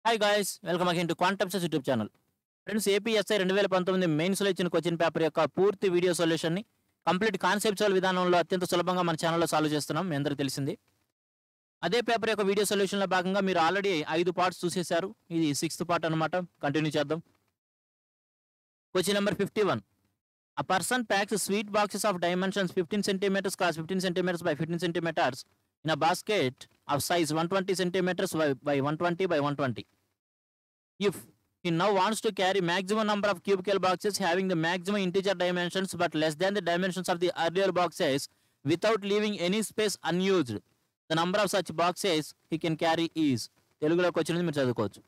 Hi guys welcome again to Quantum's YouTube channel friends APSI రెండు వేల పంతొమ్మిది మెయిన్స్లో ఇచ్చిన క్వశ్చన్ పేపర్ యొక్క పూర్తి వీడియో సొల్యూషన్ని కంప్లీట్ కాన్సెప్చువల్ విధానంలో అత్యంత సులభంగా మన ఛానల్లో సాల్వ్ చేస్తున్నాం మీ అందరికీ తెలిసింది అదే పేపర్ యొక్క వీడియో సొల్యూషన్లో భాగంగా మీరు ఆల్రెడీ ఐదు పార్ట్స్ చూసేశారు ఇది సిక్స్త్ పార్ట్ అనమాట కంటిన్యూ చేద్దాం question number fifty one A person packs sweet boxes of dimensions 15 centimeters cross 15 centimeters by 15 centimeters in a basket of size 120 centimeters by, by 120 by 120. If he now wants to carry maximum number of cubical boxes having the maximum integer dimensions but less than the dimensions of the earlier boxes without leaving any space unused, the number of such boxes he can carry is తెలుగులోకి వచ్చినది మీరు చదువుకోవచ్చు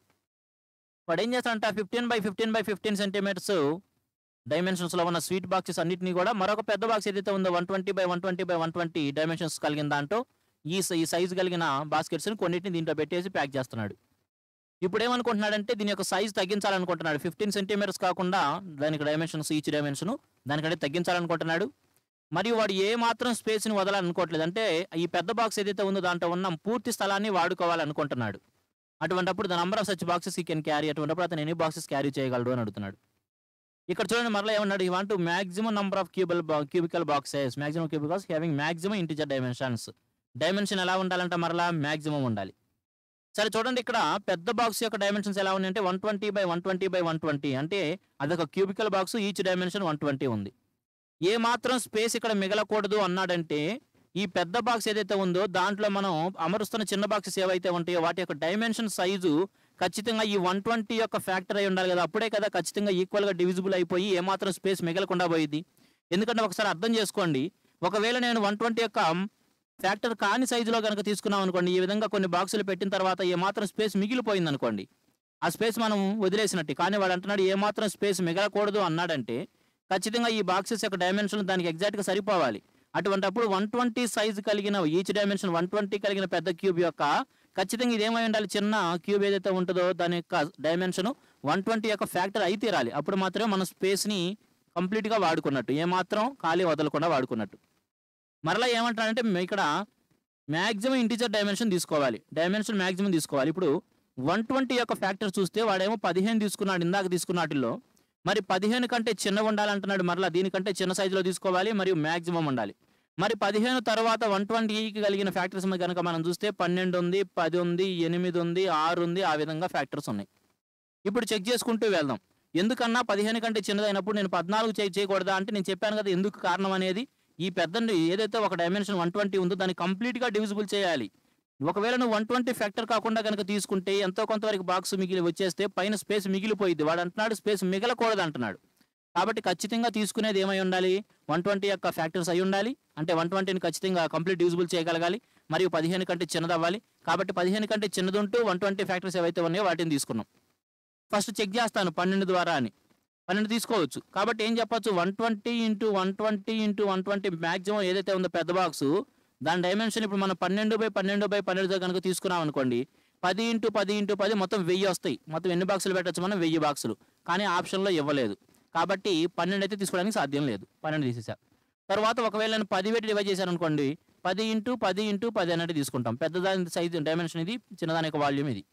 వాడు ఏం చేస్తాడంట fifteen by fifteen by fifteen centimetres dimensions లో ఉన్న sweet boxes అన్నిటిని కూడా మరొక పెద్ద బాక్స్ ఏదైతే ఉందో one twenty by one twenty by one twenty dimensions కలిగిన దాంట్లో ఈ స- ఈ సైజు కలిగిన బాస్కెట్స్ కొన్నిటిని దీంట్లో పెట్టేసి ప్యాక్ చేస్తున్నాడు ఇప్పుడు ఏమనుకుంటున్నాడంటే దీని యొక్క సైజ్ తగ్గించాలనుకుంటున్నాడు ఫిఫ్టీన్ సెంటీమీటర్స్ కాకుండా దానికి డైమెన్షన్స్ ఈచ్ డైమెన్షన్ దానికంటే తగ్గించాలనుకుంటున్నాడు మరియు వాడు ఏ మాత్రం స్పేస్ని వదలాలనుకోవట్లేదు అంటే ఈ పెద్ద బాక్స్ ఏదైతే ఉందో దాంట్లో ఉన్న పూర్తి స్థలాన్ని వాడుకోవాలనుకుంటున్నాడు అటువంటప్పుడు the number of such boxes he can carry అటువంటిప్పుడు అతను ఎన్ని బాక్సెస్ క్యారీ చేయగలడు అని అడుగుతున్నాడు ఇక్కడ చూడండి మరలా ఏమన్నాడు he want maximum number of cubic cubical boxes maximum cubicals having maximum integer dimensions dimension ఎలా ఉండాలంటే మరలా మాక్సిమం ఉండాలి సరే చూడండి ఇక్కడ పెద్ద బాక్స్ యొక్క డైమెన్షన్స్ ఎలా ఉన్నాయంటే one twenty by one twenty by one twenty అంటే అదొక cubical box each dimension one twenty ఉంది ఏ మాత్రం స్పేస్ ఇక్కడ మిగలకూడదు అన్నాడంటే ఈ పెద్ద బాక్స్ ఏదైతే ఉందో దాంట్లో మనం అమరుస్తున్న చిన్న బాక్సెస్ ఏవైతే ఉంటాయో వాటి యొక్క డైమెన్షన్ సైజు ఖచ్చితంగా ఈ వన్ ట్వంటీ యొక్క ఫ్యాక్టర్ అయి ఉండాలి కదా అప్పుడే కదా ఖచ్చితంగా ఈక్వల్ గా డివిజిబుల్ అయిపోయి ఏమాత్రం స్పేస్ మిగలకుండా పోయింది ఎందుకంటే ఒకసారి అర్థం చేసుకోండి ఒకవేళ నేను వన్ ట్వంటీ యొక్క ఫ్యాక్టర్ కాని సైజులో కనుక తీసుకున్నాం అనుకోండి ఈ విధంగా కొన్ని బాక్సులు పెట్టిన తర్వాత ఏమాత్రం స్పేస్ మిగిలిపోయింది అనుకోండి ఆ స్పేస్ మనం వదిలేసినట్టు కానీ వాడు అంటున్నాడు ఏమాత్రం స్పేస్ మిగలకూడదు అన్నాడంటే ఖచ్చితంగా ఈ బాక్సెస్ యొక్క డైమెన్షన్ దానికి ఎగ్జాక్ట్గా సరిపోవాలి అటువంటప్పుడు వన్ ట్వంటీ సైజు కలిగిన ఈచ్ డైమెన్షన్ వన్ ట్వంటీ కలిగిన పెద్ద క్యూబ్ యొక్క ఖచ్చితంగా ఇది ఏమై ఉండాలి చిన్న క్యూబ్ ఏదైతే ఉంటుందో దాని యొక్క డైమెన్షన్ వన్ ట్వంటీ యొక్క ఫ్యాక్టర్ అయి తీరాలి అప్పుడు మాత్రమే మన స్పేస్ని కంప్లీట్గా వాడుకున్నట్టు ఏమాత్రం ఖాళీ వదలకుండా వాడుకున్నట్టు మరలా ఏమంటారంటే ఇక్కడ మ్యాక్సిమం ఇంటిజర్ డైమెన్షన్ తీసుకోవాలి డైమెన్షన్ మ్యాక్సిమం తీసుకోవాలి ఇప్పుడు వన్ ట్వంటీ యొక్క ఫ్యాక్టర్ చూస్తే వాడేమో పదిహేను తీసుకున్నాడు ఇందాక తీసుకున్న వాటిల్లో మరి పదిహేను కంటే చిన్న ఉండాలంటున్నాడు మరలా దీనికంటే చిన్న సైజులో తీసుకోవాలి మరియు మ్యాక్సిమం ఉండాలి మరి పదిహేను తర్వాత వన్ ట్వంటీకి కలిగిన ఫ్యాక్టర్స్ కనుక మనం చూస్తే పన్నెండు ఉంది పది ఉంది ఎనిమిది ఉంది ఆరు ఉంది ఆ విధంగా ఫ్యాక్టర్స్ ఉన్నాయి ఇప్పుడు చెక్ చేసుకుంటూ వెళ్దాం ఎందుకన్నా పదిహేను కంటే చిన్నదైనప్పుడు నేను పద్నాలుగు చేయి చేయకూడదా అంటే నేను చెప్పాను కదా ఎందుకు కారణం అనేది ఈ పెద్ద ఏదైతే ఒక డైమెన్షన్ వన్ ట్వంటీ ఉందో దాన్ని కంప్లీట్గా డివిజిబుల్ చేయాలి ఒకవేళ నువ్వు వన్ ట్వంటీ ఫ్యాక్టర్ కాకుండా కనుక తీసుకుంటే ఎంతో కొంతవరకు బాక్స్ మిగిలి వచ్చేస్తే పైన స్పేస్ మిగిలిపోయింది వాడు అంటున్నాడు స్పేస్ మిగలకూడదు అంటున్నాడు కాబట్టి ఖచ్చితంగా తీసుకునేది ఏమై ఉండాలి వన్ ట్వంటీ యొక్క ఫ్యాక్టర్స్ అయి ఉండాలి అంటే వన్ ట్వంటీని ఖచ్చితంగా కంప్లీట్ డివిజిబుల్ చేయగలగాలి మరియు పదిహేను కంటే చిన్నది అవ్వాలి కాబట్టి పదిహేను కంటే చిన్నదుంటూ వన్ ట్వంటీ ఫ్యాక్టర్స్ ఏవైతే ఉన్నాయో వాటిని తీసుకున్నాం ఫస్ట్ చెక్ చేస్తాను పన్నెండు ద్వారా అని పన్నెండు తీసుకోవచ్చు కాబట్టి ఏం చెప్పొచ్చు one twenty into one twenty into one twenty maximum ఏదైతే ఉందో పెద్ద బాక్స్ దాని డైమెన్షన్ ఇప్పుడు మనం పన్నెండు బై పన్నెండు బై పన్నెండుతో కనుక తీసుకున్నాం అనుకోండి పది ఇంటూ పది ఇంటూ పది మొత్తం వెయ్యి వస్తాయి మొత్తం ఎన్ని బాక్సులు పెట్టచ్చు మనం వెయ్యి బాక్సులు కానీ ఆప్షన్లో ఇవ్వలేదు కాబట్టి పన్నెండు అయితే తీసుకోవడానికి సాధ్యం లేదు పన్నెండు తీసేసా తర్వాత ఒకవేళ నేను పది పెట్టి డివైడ్ చేశాను అనుకోండి పది ఇంటూ పది ఇంటూ పది అనేది తీసుకుంటాం పెద్దదాని సైజు డైమెన్షన్ ఇది చిన్నదాని యొక్క వాల్యూమ్ ఇది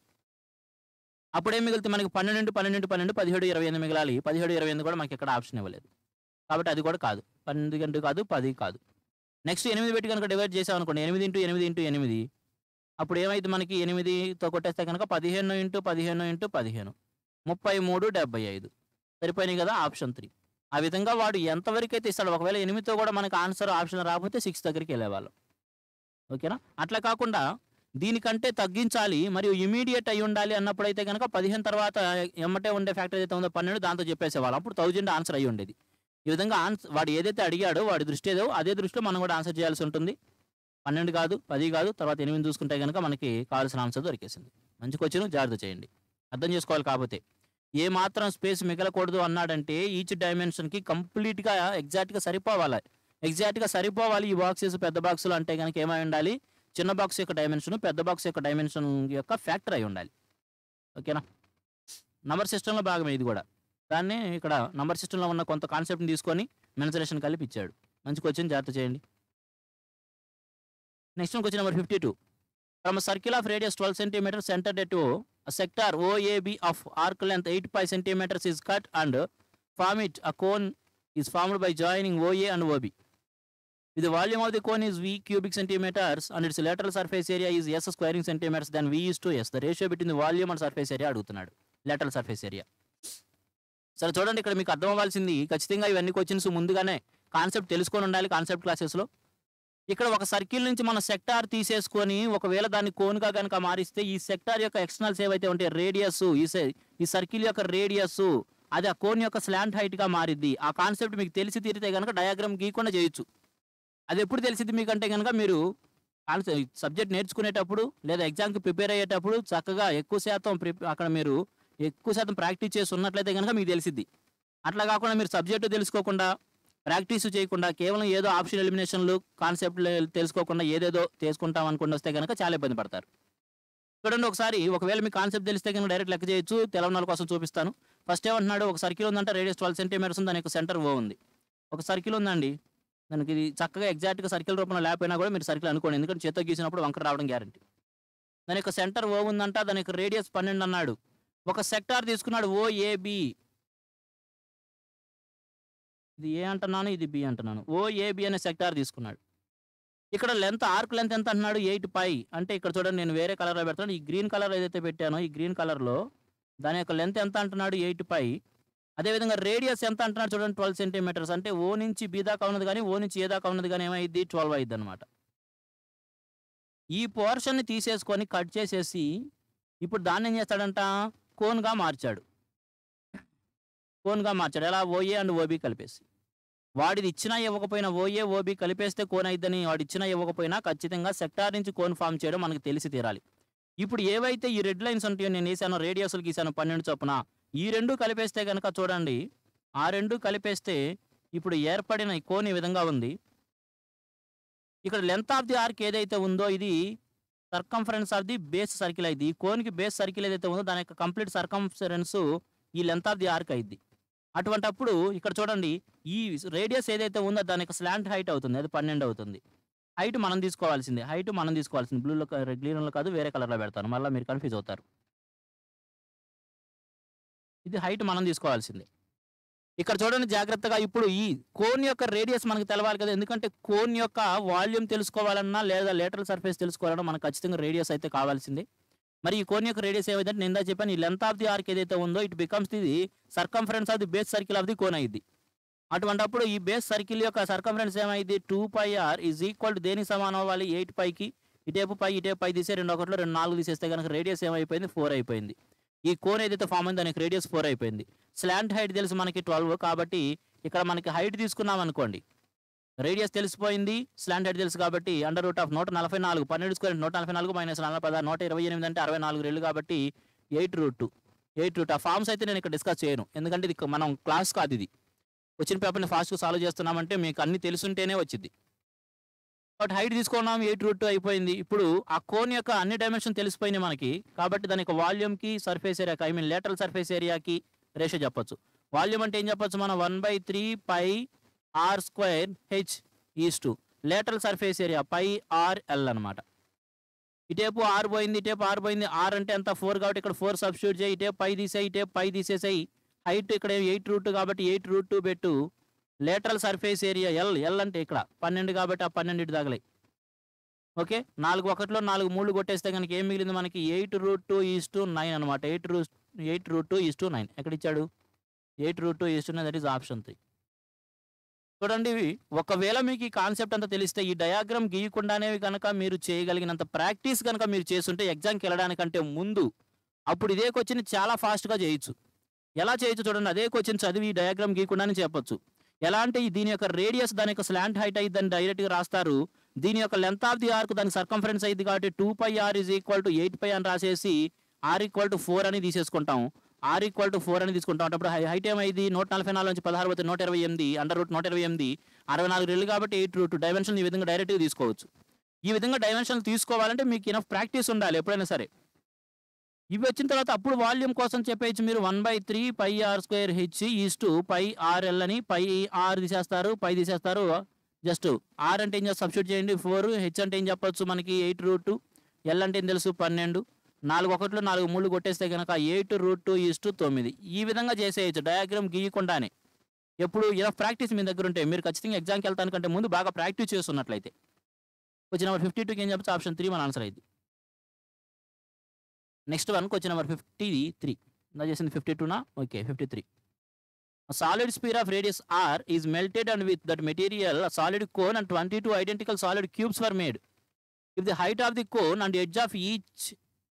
అప్పుడేం మిగులుతుంది మనకి పన్నెండు ఇంటూ పన్నెండు ఇంటూ పన్నెండు పదిహేడు ఇరవై ఎనిమిది మిగలాలి పదిహేడు ఇరవై ఎనిమిది కూడా మనకి ఎక్కడ ఆప్షన్ ఇవ్వలేదు కాబట్టి అది కూడా కాదు పన్నెండు గంటలు కాదు పది కాదు నెక్స్ట్ ఎనిమిది పెట్టి కనుక డివైడ్ చేసాం అనుకోండి ఎనిమిది ఇంటూ ఎనిమిది ఇంటూ ఎనిమిది అప్పుడు ఏమైంది మనకి ఎనిమిదితో కొట్టేస్తే కనుక పదిహేను ఇంటూ పదిహేను ఇంటూ పదిహేను ముప్పై మూడు డెబ్బై ఐదు సరిపోయినాయి కదా ఆప్షన్ త్రీ ఆ విధంగా వాడు ఎంతవరకు అయితే ఇస్తాడు ఒకవేళ ఎనిమిదితో కూడా మనకి ఆన్సర్ ఆప్షన్ రాకపోతే సిక్స్ దగ్గరికి వెళ్ళేవాళ్ళం ఓకేనా అట్లా కాకుండా దీనికంటే తగ్గించాలి మరియు ఇమీడియట్ అయి ఉండాలి అన్నప్పుడైతే కనుక పదిహేను తర్వాత ఎమ్మటే ఉండే ఫ్యాక్టర్ ఏదైతే ఉందో పన్నెండు దాంతో చెప్పేసేవాళ్ళం అప్పుడు థౌజండ్ ఆన్సర్ అయి ఉండేది ఈ విధంగా ఆన్సర్ వాడు ఏదైతే అడిగాడో వాడి దృష్టి ఏదో అదే దృష్టిలో మనం కూడా ఆన్సర్ చేయాల్సి ఉంటుంది పన్నెండు కాదు పది కాదు తర్వాత ఎనిమిది చూసుకుంటే కనుక మనకి కావాల్సిన ఆన్సర్ దొరికేసింది మంచి క్వశ్చన్ జాగ్రత్త చేయండి అర్థం చేసుకోవాలి కాకపోతే ఏ మాత్రం స్పేస్ మిగలకూడదు అన్నాడంటే ఈచ్ డైమెన్షన్కి కంప్లీట్గా ఎగ్జాక్ట్గా సరిపోవాలి ఎగ్జాక్ట్గా సరిపోవాలి ఈ బాక్సెస్ పెద్ద బాక్సులు అంటే కనుక ఏమై ఉండాలి చిన్న బాక్స్ యొక్క డైమెన్షన్ పెద్ద బాక్స్ యొక్క డైమెన్షన్ యొక్క ఫ్యాక్టర్ అయి ఉండాలి ఓకేనా నంబర్ సిస్టంలో భాగమే ఇది కూడా దాన్ని ఇక్కడ నంబర్ సిస్టంలో ఉన్న కొంత కాన్సెప్ట్ని తీసుకొని మెన్సరేషన్ కలిపి ఇచ్చాడు మంచి క్వశ్చన్ జాగ్రత్త చేయండి next question number fifty two from circle of radius twelve centimetre centre to a sector OAB of arc length 8 pi centimeters is cut and form it a cone is formed by joining OA and OB. If the volume of the cone is V cubic centimeters and its lateral surface area is S squaring centimeters, then V is to S. The ratio between the volume and surface area అడుగుతున్నాడు lateral surface area. సరే చూడండి ఇక్కడ మీకు అర్థం అవ్వాల్సింది ఖచ్చితంగా ఇవన్నీ questions ముందుగానే కాన్సెప్ట్ తెలుసుకొని ఉండాలి కాన్సెప్ట్ క్లాసెస్లో ఇక్కడ ఒక సర్కిల్ నుంచి మన సెక్టార్ తీసేసుకొని ఒకవేళ దాన్ని కోన్గా కనుక మారిస్తే ఈ సెక్టార్ యొక్క ఎక్స్టర్నల్స్ ఏవైతే ఉంటాయి రేడియస్ ఈ se- ఈ సర్కిల్ యొక్క రేడియస్ అది ఆ కోన్ యొక్క స్లాంట్ హైట్ గా మారిద్ది ఆ కాన్సెప్ట్ మీకు తెలిసి తీరితే కనుక డయాగ్రామ్ గీయకుండా చేయొచ్చు అది ఎప్పుడు తెలిసింది మీకంటే కనుక మీరు సబ్జెక్ట్ నేర్చుకునేటప్పుడు లేదా ఎగ్జామ్కి ప్రిపేర్ అయ్యేటప్పుడు చక్కగా ఎక్కువ శాతం ప్రిపే అక్కడ మీరు ఎక్కువ శాతం ప్రాక్టీస్ చేసి ఉన్నట్లయితే కనుక మీకు తెలిసిద్ది అట్లా కాకుండా మీరు సబ్జెక్టు తెలుసుకోకుండా ప్రాక్టీస్ చేయకుండా కేవలం ఏదో ఆప్షన్ ఎలిమినేషన్లు కాన్సెప్ట్ తెలుసుకోకుండా ఏదేదో చేసుకుంటాం అనుకుని వస్తే కనుక చాలా ఇబ్బంది పడతారు చూడండి ఒకసారి ఒకవేళ మీ కాన్సెప్ట్ తెలిస్తే కనుక డైరెక్ట్ లెక్క చేయొచ్చు తెలవనాల కోసం చూపిస్తాను ఫస్ట్ ఏమంటున్నాడు ఒక సర్కిల్ ఉందంటే రేడియస్ ట్వెల్వ్ సెంటీమీటర్స్ ఉంది దాని యొక్క సెంటర్ ఓ ఉంది ఒక సర్కిల్ ఉందండి దానికి ఇది చక్కగా ఎగ్జాక్ట్గా సర్కిల్ రూపంలో లేకపోయినా కూడా మీరు సర్కిల్ అనుకోండి ఎందుకంటే చేత్తో గీసినప్పుడు వంకర రావడం గ్యారంటీ దాని యొక్క సెంటర్ ఓ ఉందంట దాని యొక్క రేడియస్ పన్నెండు అన్నాడు ఒక సెక్టార్ తీసుకున్నాడు ఓ ఏబి ఇది ఏ అంటున్నాను ఇది బి అంటున్నాను ఓ ఏబి అనే సెక్టార్ తీసుకున్నాడు ఇక్కడ లెంత్ ఆర్క్ లెంత్ ఎంత అంటున్నాడు ఎయిట్ పై అంటే ఇక్కడ చూడండి నేను వేరే కలర్లో పెడతాను ఈ గ్రీన్ కలర్ ఏదైతే పెట్టానో ఈ గ్రీన్ కలర్లో దాని యొక్క లెంత్ ఎంత అంటున్నాడు ఎయిట్ పై అదేవిధంగా రేడియస్ ఎంత అంటున్నాడు చూడండి ట్వెల్వ్ సెంటీమీటర్స్ అంటే ఓ నుంచి బి దాకా ఉన్నది కానీ ఓ నుంచి ఏ దాకా ఉన్నది కానీ ఏమైంది ట్వెల్వ్ అయింది అనమాట ఈ పోర్షన్ని తీసేసుకొని కట్ చేసేసి ఇప్పుడు దాన్ని ఏం చేస్తాడంట కోన్గా మార్చాడు కోన్గా మార్చాడు ఎలా ఓఏ అండ్ ఓబీ కలిపేసి వాడిది ఇచ్చినా ఇవ్వకపోయినా ఓఏ ఓబీ కలిపేస్తే కోన్ అయిద్దని వాడు ఇచ్చినా ఇవ్వకపోయినా ఖచ్చితంగా సెక్టార్ నుంచి కోన్ ఫామ్ చేయడం మనకు తెలిసి తీరాలి ఇప్పుడు ఏవైతే ఈ రెడ్ లైన్స్ ఉంటాయో నేను వేసాను రేడియస్లు గీసాను పన్నెండు చొప్పున ఈ రెండు కలిపేస్తే కనుక చూడండి ఆ రెండు కలిపేస్తే ఇప్పుడు ఏర్పడిన ఈ కోన్ ఈ విధంగా ఉంది ఇక్కడ లెంత్ ఆఫ్ ది ఆర్క్ ఏదైతే ఉందో ఇది circumference of the base circle అయింది ఈ కోన్కి బేస్ సర్కిల్ ఏదైతే ఉందో దాని యొక్క కంప్లీట్ సర్కంఫరెన్స్ ఈ లెంత్ ఆఫ్ ది ఆర్క్ అయింది అటువంటి అప్పుడు ఇక్కడ చూడండి ఈ రేడియస్ ఏదైతే ఉందో దాని యొక్క స్లాంట్ హైట్ అవుతుంది అది పన్నెండు అవుతుంది హైట్ మనం తీసుకోవాల్సిందే హైట్ మనం తీసుకోవాల్సింది బ్లూలో గ్రీన్లో కాదు వేరే కలర్లో పెడతాను మళ్ళీ మీరు కన్ఫ్యూజ్ అవుతారు ఇది హైట్ మనం తీసుకోవాల్సిందే ఇక్కడ చూడండి జాగ్రత్తగా ఇప్పుడు ఈ కోన్ యొక్క రేడియస్ మనకు తెలవాలి కదా ఎందుకంటే కోన్ యొక్క వాల్యూమ్ తెలుసుకోవాలన్నా లేదా లేటరల్ సర్ఫేస్ తెలుసుకోవాలన్నా మనకు ఖచ్చితంగా రేడియస్ అయితే కావాల్సిందే మరి ఈ కోన్ యొక్క రేడియస్ ఏమైందంటే నేను ఇందా చెప్పాను ఈ లెంత్ ఆఫ్ ది ఆర్క్ ఏదైతే ఉందో it becomes the circumference of the base circle of the cone అయింది అటువంటప్పుడు ఈ బేస్ సర్కిల్ యొక్క సర్కంఫరెన్స్ ఏమైంది two pi r is equal to దేనికి సమానం అవ్వాలి ఎయిట్ పైకి ఇటేపు పై ఇటేపు పై తీసే రెండు ఒకటిలో రెండు నాలుగు తీసేస్తే కనుక రేడియస్ ఏమైపోయింది ఫోర్ అయిపోయింది ఈ కోన్ ఏదైతే ఫామ్ అయింది దానికి రేడియస్ ఫోర్ అయిపోయింది స్లాంట్ హైట్ తెలుసు మనకి ట్వెల్వ్ కాబట్టి ఇక్కడ మనకి హైట్ తీసుకున్నాం అనుకోండి రేడియస్ తెలిసిపోయింది స్లాంట్ హైట్ తెలుసు కాబట్టి అండర్ రూట్ ఆఫ్ నూట నలభై నాలుగు పన్నెండు స్క్వేర్ నూట నలభై నాలుగు మైనస్ నలభై పదహారు నూట ఇరవై ఎనిమిది అంటే అరవై నాలుగు రెళ్ళు కాబట్టి eight root two eight root ఆ ఫార్మ్స్ అయితే నేను ఇక్కడ డిస్కస్ చేయను ఎందుకంటే ఇది మనం క్లాస్ కాదు ఇది వచ్చిన పేపర్ని ఫాస్ట్గా సాల్వ్ చేస్తున్నామంటే మీకు అన్ని తెలుసుంటేనే వచ్చింది బట్ హైట్ తీసుకున్నాం ఎయిట్ రూట్ టూ అయిపోయింది ఇప్పుడు ఆ కోన్ యొక్క అన్ని డైమెన్షన్ తెలిసిపోయినాయి మనకి కాబట్టి దాని యొక్క వాల్యూమ్కి సర్ఫేస్ ఏరియాకి ఐ మీన్ లేటరల్ సర్ఫేస్ ఏరియాకి రేషియో చెప్పొచ్చు వాల్యూమ్ అంటే ఏం చెప్పొచ్చు మనం one by three pi r square h is to lateral surface area pi r l అనమాట ఇటేపు ఆర్ పోయింది ఇటేపు ఆర్ పోయింది ఆర్ అంటే ఎంత ఫోర్ కాబట్టి ఇక్కడ ఫోర్ సబ్స్టిట్యూట్ చేయి ఇటేపు పై తీసేయి ఇటేపు పై తీసేసాయి హైట్ ఇక్కడ ఎయిట్ రూట్ కాబట్టి ఎయిట్ రూట్ టూ పెట్టు lateral surface area l l అంటే ఇక్కడ పన్నెండు కాబట్టి ఆ పన్నెండు ఇటు తగలాయి ఓకే నాలుగు ఒకటిలో నాలుగు మూడు కొట్టేస్తే కనుక ఏం మిగిలింది మనకి eight root two is to nine అనమాట eight root eight root two is to nine ఎక్కడ ఇచ్చాడు eight root two is to nine that is option three చూడండి ఇవి ఒకవేళ మీకు ఈ కాన్సెప్ట్ అంతా తెలిస్తే ఈ డయాగ్రామ్ గీయకుండానే కనుక మీరు చేయగలిగినంత ప్రాక్టీస్ కనుక మీరు చేస్తుంటే ఎగ్జామ్కి వెళ్ళడానికంటే ముందు అప్పుడు ఇదే క్వశ్చన్ చాలా ఫాస్ట్గా చేయొచ్చు ఎలా చేయొచ్చు చూడండి అదే క్వశ్చన్ చదివి ఈ డయాగ్రామ్ గీయకుండానే చెప్పొచ్చు ఎలా అంటే ఈ దీని యొక్క రేడియస్ దాని యొక్క స్లాంట్ హైట్ అయ్యి దాన్ని డైరెక్ట్గా రాస్తారు దీని యొక్క లెంత్ ఆఫ్ ది ఆర్క్ దాని సర్కంఫరెన్స్ అయింది కాబట్టి two pi r is equal to eight pi అని రాసేసి ఆర్ ఈక్వల్ టు ఫోర్ అని తీసేసుకుంటాం ఆర్ ఈక్వల్ టు ఫోర్ అని తీసుకుంటాం అప్పుడు హైట్ ఏమైంది నూట నలభై నాలుగు నుంచి పదహారు పోతే నూట ఇరవై ఎనిమిది అండర్ రూట్ నూట ఇరవై ఎనిమిది అరవై నాలుగు రెళ్ళు కాబట్టి ఎయిట్ రూట్ డైమెన్షన్ ఈ విధంగా డైరెక్ట్గా తీసుకోవచ్చు ఈ విధంగా డైమెన్షన్ తీసుకోవాలంటే మీకు ఇనఫ్ ప్రాక్టీస్ ఉండాలి ఎప్పుడైనా సరే ఇవి వచ్చిన తర్వాత అప్పుడు వాల్యూమ్ కోసం చెప్పేసి మీరు one by three pi r square h is to pi r l అని పై ఆర్ తీసేస్తారు పై తీసేస్తారు జస్ట్ ఆర్ అంటే ఏం చేస్తారు సబ్స్టిట్యూట్ చేయండి ఫోర్ హెచ్ అంటే ఏం చెప్పొచ్చు మనకి ఎయిట్ రూట్ ఎల్ అంటే ఏం తెలుసు పన్నెండు నాలుగు ఒకట్లు నాలుగు మూడు కొట్టేస్తే కనుక eight root two is to తొమ్మిది ఈ విధంగా చేసేయచ్చు డయాగ్రామ్ గీయకుండానే ఎప్పుడు ఇలా ప్రాక్టీస్ మీ దగ్గర ఉంటే మీరు ఖచ్చితంగా ఎగ్జామ్కి వెళ్తానికంటే ముందు బాగా ప్రాక్టీస్ చేస్తున్నట్లయితే క్వశ్చన్ నెంబర్ ఫిఫ్టీ టూకి ఏం చెప్పచ్చు ఆప్షన్ త్రీ మన ఆన్సర్ అయింది next one question number fifty three నా చేసింది ఫిఫ్టీ టూనా okay fifty three solid sphere of radius r is melted and with that material solid cone and twenty two identical solid cubes were made if the height of the cone and edge of each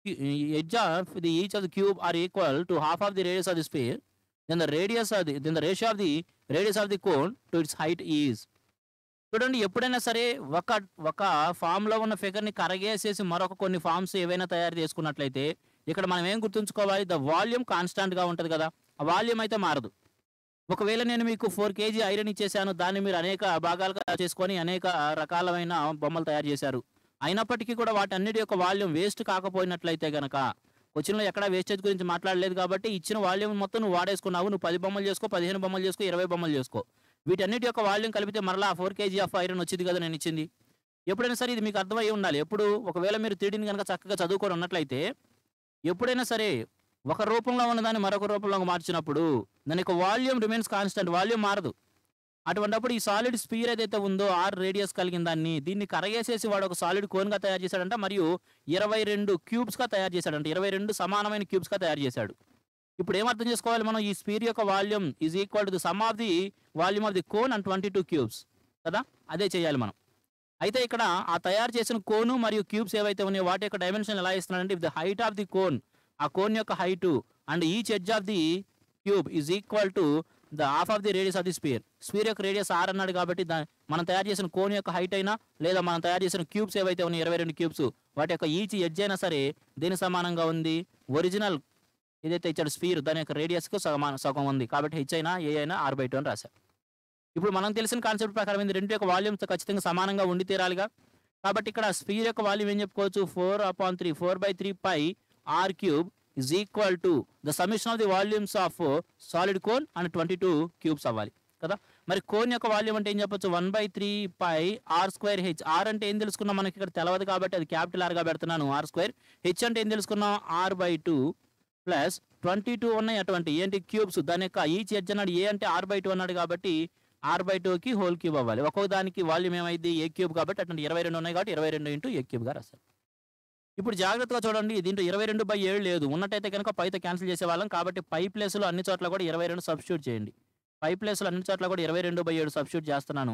edge of the each of the cube are equal to half of the radius of the sphere, then the radius of the then the ratio of the radius of the cone to its height is. చూడండి ఎప్పుడైనా సరే ఒక ఒక ఫామ్లో ఉన్న ఫిగర్ని కరగేసేసి మరొక కొన్ని forms ఏవైనా తయారు చేసుకున్నట్లయితే ఇక్కడ మనం ఏం గుర్తుంచుకోవాలి ద వాల్యూమ్ కాన్స్టాంట్గా ఉంటుంది కదా ఆ వాల్యూమ్ అయితే మారదు ఒకవేళ నేను మీకు ఫోర్ కేజీ ఐరన్ ఇచ్చేసాను దాన్ని మీరు అనేక భాగాలుగా చేసుకొని అనేక రకాలమైన బొమ్మలు తయారు చేశారు అయినప్పటికీ కూడా వాటన్నిటి యొక్క వాల్యూమ్ వేస్ట్ కాకపోయినట్లయితే గనక క్వశ్చన్లో ఎక్కడ వేస్టేజ్ గురించి మాట్లాడలేదు కాబట్టి ఇచ్చిన వాల్యూమ్ మొత్తం నువ్వు వాడేసుకున్నావు నువ్వు పది బొమ్మలు చేసుకో పదిహేను బొమ్మలు చేసుకో ఇరవై బొమ్మలు చేసుకో వీటన్నిటి యొక్క వాల్యూమ్ కలిపితే మరలా ఫోర్ కేజీ ఆఫ్ ఐరన్ వచ్చింది కదా నేను ఇచ్చింది ఎప్పుడైనా సరే ఇది మీకు అర్థమై ఉండాలి ఎప్పుడు ఒకవేళ మీరు త్రీడీని కనుక చక్కగా చదువుకొని ఉన్నట్లయితే ఎప్పుడైనా సరే ఒక రూపంలో ఉన్నదాన్ని మరొక రూపంలో మార్చినప్పుడు దాని యొక్క వాల్యూమ్ రిమైన్స్ కాన్స్టెంట్ వాల్యూమ్ మారదు అటువంటిప్పుడు ఈ సాలిడ్ స్పీర్ ఏదైతే ఉందో ఆర్ రేడియస్ కలిగిన దాన్ని దీన్ని కరగేసేసి వాడు ఒక సాలిడ్ కోన్గా తయారు చేశాడంట మరియు ఇరవై రెండు క్యూబ్స్గా తయారు చేశాడంట ఇరవై రెండు సమానమైన క్యూబ్స్గా తయారు చేశాడు ఇప్పుడు ఏం అర్థం చేసుకోవాలి మనం ఈ స్పీర్ యొక్క volume is equal to the sum of the volume of the cone and twenty two cubes కదా అదే చేయాలి మనం అయితే ఇక్కడ ఆ తయారు చేసిన కోను మరియు క్యూబ్స్ ఏవైతే ఉన్నాయో వాటి యొక్క డైమెన్షన్ ఎలా ఇస్తున్నాడంటే if the height of the cone ఆ కోన్ యొక్క height and each edge of the cube is equal to the half of the radius of the sphere sphere యొక్క రేడియస్ ఆర్ అన్నాడు కాబట్టి దా మనం తయారు చేసిన కోన్ యొక్క హైట్ అయినా లేదా మనం తయారు చేసిన క్యూబ్స్ ఏవైతే ఉన్నాయి ఇరవై రెండు క్యూబ్స్ వాటి యొక్క ఈచ్ ఎడ్జ్ అయినా సరే దేని సమానంగా ఉంది ఒరిజినల్ ఏదైతే ఇచ్చాడు స్పీర్ దాని యొక్క రేడియస్కు సమాన సగం ఉంది కాబట్టి హెచ్ అయినా ఏ అయినా ఆర్ బై టూ అని రాశారు ఇప్పుడు మనం తెలిసిన కాన్సెప్ట్ ప్రకారం ఏంది రెండు యొక్క వాల్యూమ్స్ ఖచ్చితంగా సమానంగా ఉండి తీరాలిగా కాబట్టి ఇక్కడ స్పీర్ యొక్క వాల్యూమ్ ఏం చెప్పుకోవచ్చు four upon three four by three pi r cube is equal to the summation of the volumes of uh, solid cone and 22 cubes అవ్వాలి కదా మరి కోన్ యొక్క వాల్యూమ్ అంటే ఏం చెప్పొచ్చు one by three pi r square h r అంటే ఏం తెలుసుకున్నాం మనకి ఇక్కడ తెలవదు కాబట్టి అది క్యాపిటల్ ఆర్గా పెడుతున్నాను ఆర్ స్క్వేర్ హెచ్ అంటే ఏం తెలుసుకున్నాం r by two plus twenty two ఉన్నాయి అటువంటి ఏంటి క్యూబ్స్ దాని యొక్క ఈచ్ ఎడ్జ్ అన్నాడు ఏ అంటే ఆర్ బై టూ అన్నాడు కాబట్టి ఆర్ బై టూకి హోల్ క్యూబ్ అవ్వాలి ఒక్కొక్క దానికి వాల్యూమ్ ఏమైంది ఏ క్యూబ్ కాబట్టి అటువంటి ఇరవై రెండు ఉన్నాయి కాబట్టి ఇరవై రెండు ఇంటూ ఏ క్యూబ్గా రాస్తారు ఇప్పుడు జాగ్రత్తగా చూడండి దీంట్లో ఇరవై రెండు బై ఏడు లేదు ఉన్నట్టయితే కనుక పైతో క్యాన్సిల్ చేసేవాళ్ళం కాబట్టి పై ప్లేస్లో అన్ని చోట్ల కూడా ఇరవై రెండు సబ్స్టిట్యూట్ చేయండి పై ప్లేస్లో అన్ని చోట్ల కూడా ఇరవై రెండు బై ఏడు సబ్స్టిట్యూట్ చేస్తున్నాను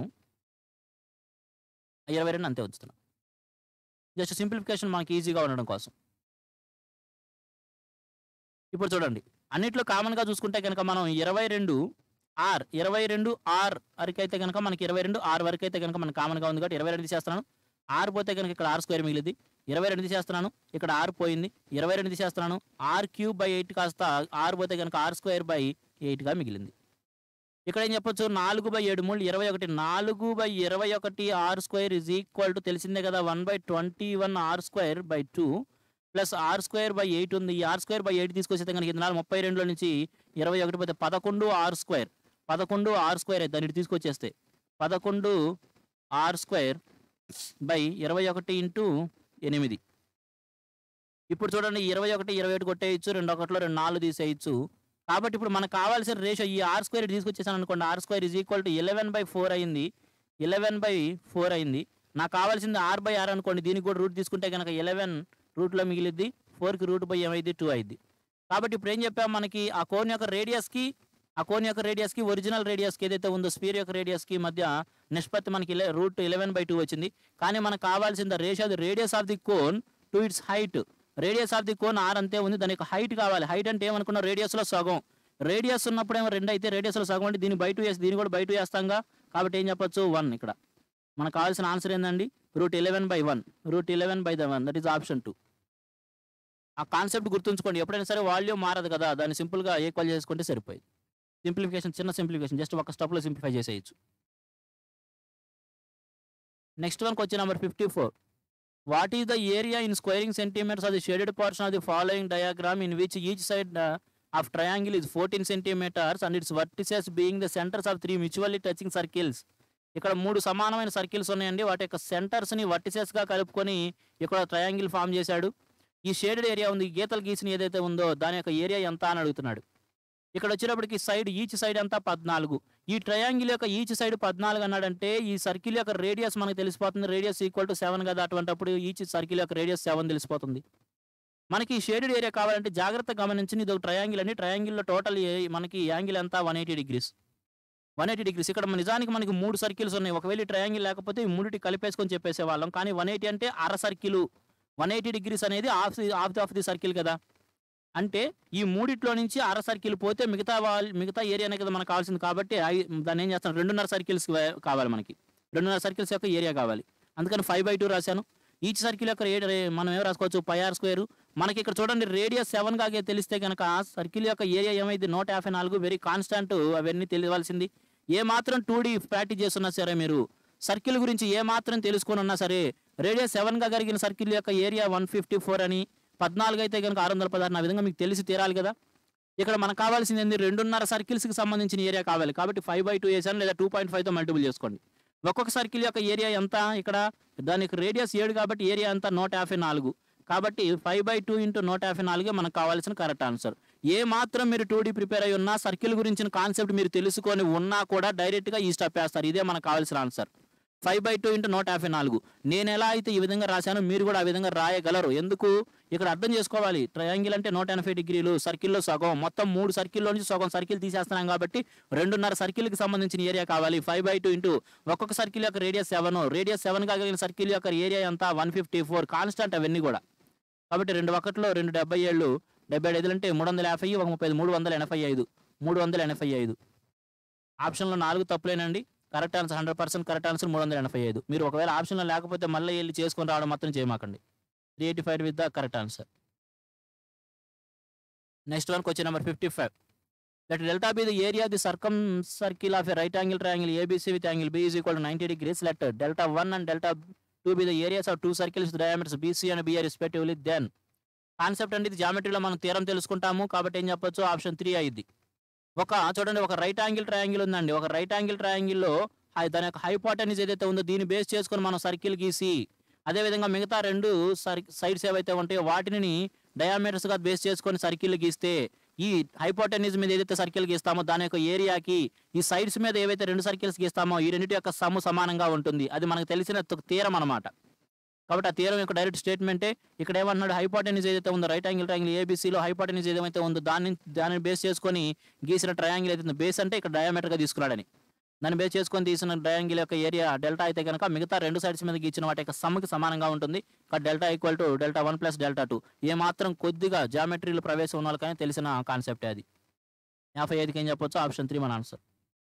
ఇరవై రెండు అంతే ఉంచుతున్నాను జస్ట్ సింప్లిఫికేషన్ మనకి ఈజీగా ఉండడం కోసం ఇప్పుడు చూడండి అన్నిట్లో కామన్గా చూసుకుంటే కనుక మనం ఇరవై రెండు ఆర్ ఇరవై రెండు ఆర్ వరకు అయితే కనుక మనకి ఇరవై రెండు ఆర్ వరకు అయితే కనుక మనకి కామన్గా ఉంది కాబట్టి ఇరవై రెండు చేస్తున్నాను ఆర్ పోతే కనుక ఇక్కడ ఆర్ స్క్వేర్ మిగిలింది ఇరవై రెండు చేస్తున్నాను ఇక్కడ ఆర్ పోయింది ఇరవై రెండు చేస్తున్నాను ఆర్ క్యూబ్ బై ఎయిట్ కాస్త ఆర్ పోతే కనుక ఆర్ స్క్వేర్ బై ఎయిట్గా మిగిలింది ఇక్కడ ఏం చెప్పొచ్చు నాలుగు బై ఏడు మూడు ఇరవై ఒకటి నాలుగు బై ఇరవై ఒకటి r square is equal to తెలిసిందే కదా one by twenty one r square by two plus r square by eight ఉంది ఈ ఆర్ స్క్వేర్ బై ఎయిట్ తీసుకొస్తే కనుక ఇది నాలుగు ముప్పై రెండులో నుంచి ఇరవై ఒకటి పోతే పదకొండు ఆర్ స్క్వేర్ పదకొండు ఆర్ స్క్వేర్ అయితే దాన్ని ఇటు తీసుకొచ్చేస్తే పదకొండు ఆర్ స్క్వేర్ బై ఇరవై ఒకటి ఇంటూ ఎనిమిది ఇప్పుడు చూడండి ఇరవై ఒకటి ఇరవై ఒకటి కొట్టేయచ్చు రెండు ఒకటిలో రెండు నాలుగు తీసేయచ్చు కాబట్టి ఇప్పుడు మనకు కావాల్సిన రేషియో ఈ ఆర్ స్క్వేర్ తీసుకొచ్చేసాను అనుకోండి r square is equal to eleven by four అయింది ఎలెవెన్ బై ఫోర్ అయింది నాకు కావాల్సింది ఆర్ బై ఆర్ అనుకోండి దీనికి కూడా రూట్ తీసుకుంటే కనుక ఎలెవెన్ రూట్లో మిగిలిద్ది ఫోర్కి రూట్ బై ఏమైంది టూ అయింది కాబట్టి ఇప్పుడు ఏం చెప్పాం మనకి ఆ కోన్ యొక్క రేడియస్కి ఆ కోన్ యొక్క రేడియస్కి ఒరిజినల్ రేడియస్కి ఏదైతే ఉందో స్పీర్ యొక్క రేడియస్కి మధ్య నిష్పత్తి మనకి రూట్ ఎలెవెన్ బై టూ వచ్చింది కానీ మనకు కావాల్సిన ratio the radius of the cone to its height radius of the cone r అంతే ఉంది దాని యొక్క హైట్ కావాలి హైట్ అంటే ఏమనుకున్నా రేడియస్లో సగం రేడియస్ ఉన్నప్పుడు ఏమో రెండు అయితే రేడియస్లో సగం అంటే దీన్ని బై టూ వేసి దీన్ని కూడా బై టూ వేస్తాంగా కాబట్టి ఏం చెప్పొచ్చు వన్ ఇక్కడ మనకు కావాల్సిన ఆన్సర్ ఏంటండి root eleven by one root eleven by the one that is option two ఆ కాన్సెప్ట్ గుర్తుంచుకోండి ఎప్పుడైనా సరే వాల్యూమ్ మారదు కదా దాన్ని సింపుల్గా ఈక్వల్ చేసుకుంటే సరిపోయింది సింప్లిఫికేషన్ చిన్న సింప్లిఫికేషన్ జస్ట్ ఒక స్టెప్లో సింప్లిఫై చేసేయచ్చు నెక్స్ట్ వన్కి వచ్చి number fifty four what is the area in squaring centimetres of the shaded portion of the following diagram in which each side of triangle is fourteen centimetres and its vertices being the centres of three mutually touching circles ఇక్కడ మూడు సమానమైన circles ఉన్నాయండి వాటి యొక్క సెంటర్స్ని వర్టిసెస్గా కలుపుకొని ఇక్కడ triangle form చేశాడు ఈ షేడెడ్ ఏరియా ఉంది ఈ గీతలు గీసిన ఏదైతే ఉందో దాని యొక్క ఏరియా ఎంత అని అడుగుతున్నాడు ఇక్కడ వచ్చేటప్పటికి సైడ్ ఈచ్ సైడ్ అంతా పద్నాలుగు ఈ ట్రయాంగిల్ యొక్క ఈచ్ సైడ్ పద్నాలుగు అన్నాడంటే ఈ సర్కిల్ యొక్క రేడియస్ మనకు తెలిసిపోతుంది రేడియస్ ఈక్వల్ టు సెవెన్ కదా అటువంటిప్పుడు ఈచ్ సర్కిల్ యొక్క రేడియస్ సెవెన్ తెలిసిపోతుంది మనకి షేడెడ్ ఏరియా కావాలంటే జాగ్రత్తగా గమనించి ఇది ఒక ట్రయాంగిల్ అండి ట్రయాంగిల్లో టోటల్ మనకి యాంగిల్ ఎంత one eighty degrees one eighty degrees ఇక్కడ మన- నిజానికి మనకి మూడు సర్కిల్స్ ఉన్నాయి ఒకవేళ ట్రయాంగిల్ లేకపోతే ఈ మూడిటి కలిపేసుకొని చెప్పేసే వాళ్ళం కానీ వన్ ఎయిటీ అంటే అర సర్కిల్ వన్ ఎయిటీ డిగ్రీస్ అనేది half the half the of the circle కదా అంటే ఈ మూడిట్లో నుంచి అర సర్కిల్ పోతే మిగతా వాళ్ళ మిగతా ఏరియానే కదా మనకు కావాల్సింది కాబట్టి ఐ- దాన్ని ఏం చేస్తాను రెండున్నర సర్కిల్స్ కావాలి మనకి రెండున్నర సర్కిల్స్ యొక్క ఏరియా కావాలి అందుకని ఫైవ్ బై టూ రాశాను ఈచ్ సర్కిల్ యొక్క రేడి మనం ఏం రాసుకోవచ్చు పై ఆర్ స్క్వేర్ మనకి ఇక్కడ చూడండి రేడియస్ సెవెన్ కాగే తెలిస్తే కనుక సర్కిల్ యొక్క ఏరియా ఏమైంది నూట యాభై నాలుగు వెరీ కాన్స్టాంట్ అవన్నీ తెలియవలసింది ఏ మాత్రం టూ డీ ప్రాక్టీస్ చేస్తున్నా సరే మీరు సర్కిల్ గురించి ఏ మాత్రం తెలుసుకొని ఉన్నా సరే రేడియస్ సెవెన్ గా కలిగిన సర్కిల్ యొక్క ఏరియా వన్ ఫిఫ్టీ ఫోర్ అని పద్నాలుగు అయితే కనుక ఆరు వందల పదహారు ఆ విధంగా మీకు తెలిసి తీరాలి కదా ఇక్కడ మనకు కావాల్సింది ఏంది రెండున్నర సర్కిల్స్కి సంబంధించిన ఏరియా కావాలి కాబట్టి ఫైవ్ బై టూ వేసాను లేదా టూ పాయింట్ ఫైవ్తో మల్టిపుల్ చేసుకోండి ఒక్కొక్క సర్కిల్ యొక్క ఏరియా ఎంత ఇక్కడ దానికి రేడియస్ ఏడు కాబట్టి ఏరియా అంతా నూట యాభై నాలుగు కాబట్టి ఫైవ్ బై టూ ఇంటూ నూట యాభై నాలుగే మనకు కావాల్సిన కరెక్ట్ ఆన్సర్ ఏ మాత్రం మీరు టూ ప్రిపేర్ అయి ఉన్నా సర్కిల్ గురించిన కాన్సెప్ట్ మీరు తెలుసుకొని ఉన్నా కూడా డైరెక్ట్గా ఈ స్టెప్ వేస్తారు ఇదే మనకు కావాల్సిన answer five by two into నూట యాభై నాలుగు నేను ఎలా అయితే ఈ విధంగా రాశానో మీరు కూడా ఆ విధంగా రాయగలరు ఎందుకు ఇక్కడ అర్థం చేసుకోవాలి ట్రయాంగిల్ అంటే నూట ఎనభై డిగ్రీలు సర్కిల్లో సగం మొత్తం మూడు సర్కిల్లో నుంచి సగం సర్కిల్ తీసేస్తున్నాం కాబట్టి రెండున్నర సర్కిల్కి సంబంధించిన ఏరియా కావాలి ఫైవ్ బై టూ ఇంటూ ఒక్కొక్క సర్కిల్ యొక్క రేడియస్ సెవెన్ రేడియస్ సెవెన్ కలిగిన సర్కిల్ యొక్క ఏరియా అంతా వన్ ఫిఫ్టీ ఫోర్ కాన్స్టెంట్ అవన్నీ కూడా కాబట్టి రెండు ఒకటిలో రెండు డెబ్బై ఏళ్ళు డెబ్బై ఏడు ఐదులు అంటే మూడు వందల యాభై ఒక ముప్పై ఐదు మూడు వందల ఎనభై ఐదు మూడు వందల ఎనభై ఐదు ఆప్షన్లో నాలుగు తప్పులేనండి correct answer hundred percent correct answer మూడు వందల ఎనభై ఐదు మీరు ఒకవేళ ఆప్షన్లో లేకపోతే మళ్ళీ వెళ్ళి చేసుకొని రావడం మాత్రం చేయమాకండి three eighty five with the correct answer next one question number fifty five that delta be the area the circum circle of a right angle triangle ABC with angle B is equal to ninety degrees let delta one and delta two be the areas of two circles diameters BC and BR respectively then concept అంటే ఇది జామెట్రీలో మనం తీరం తెలుసుకుంటాము కాబట్టి ఏం చెప్పొచ్చు option three అయ్యింది ఒక చూడండి ఒక రైట్ యాంగిల్ ట్రయాంగిల్ ఉందండి ఒక రైట్ యాంగిల్ ట్రయాంగిల్లో దాని యొక్క హైపోటెనిస్ ఏదైతే ఉందో దీన్ని బేస్ చేసుకొని మనం సర్కిల్ గీసి అదేవిధంగా మిగతా రెండు సర్ సైడ్స్ ఏవైతే ఉంటాయో వాటిని డయామీటర్స్గా బేస్ చేసుకొని సర్కిల్ గీస్తే ఈ హైపోటెనిస్ మీద ఏదైతే సర్కిల్ గీస్తామో దాని యొక్క ఏరియాకి ఈ సైడ్స్ మీద ఏవైతే రెండు సర్కిల్స్ గీస్తామో ఈ రెండింటి యొక్క సమ్ము సమానంగా ఉంటుంది అది మనకు తెలిసిన తు- తీరం అనమాట కాబట్టి ఆ తీరం యొక్క డైరెక్ట్ స్టేట్మెంటే ఇక్కడ ఏమన్నాడు హైపోటెనిస్ ఏదైతే ఉందో రైట్ యాంగిల్ ట్రయాంగిల్ ఏబీసీలో హైపోటెనిస్ ఏదైతే ఉందో దాన్ని దాన్ని బేస్ చేసుకొని గీసిన ట్రయాంగిల్ అయితే ఉందో బేస్ అంటే ఇక్కడ డయామీటర్గా తీసుకున్నాడని దాన్ని బేస్ చేసుకొని తీసిన ట్రయాంగిల్ యొక్క ఏరియా డెల్టా అయితే కనుక మిగతా రెండు సైడ్స్ మీద గీచిన వాటి యొక్క సమ్కి సమానంగా ఉంటుంది ఇక్కడ delta equal to delta one plus delta two ఏ మాత్రం కొద్దిగా జామెట్రీలో ప్రవేశం ఉన్న వాళ్ళకని తెలిసిన కాన్సెప్ట్ అది యాభై ఐదుకి ఏం చెప్పొచ్చు ఆప్షన్ త్రీ మన answer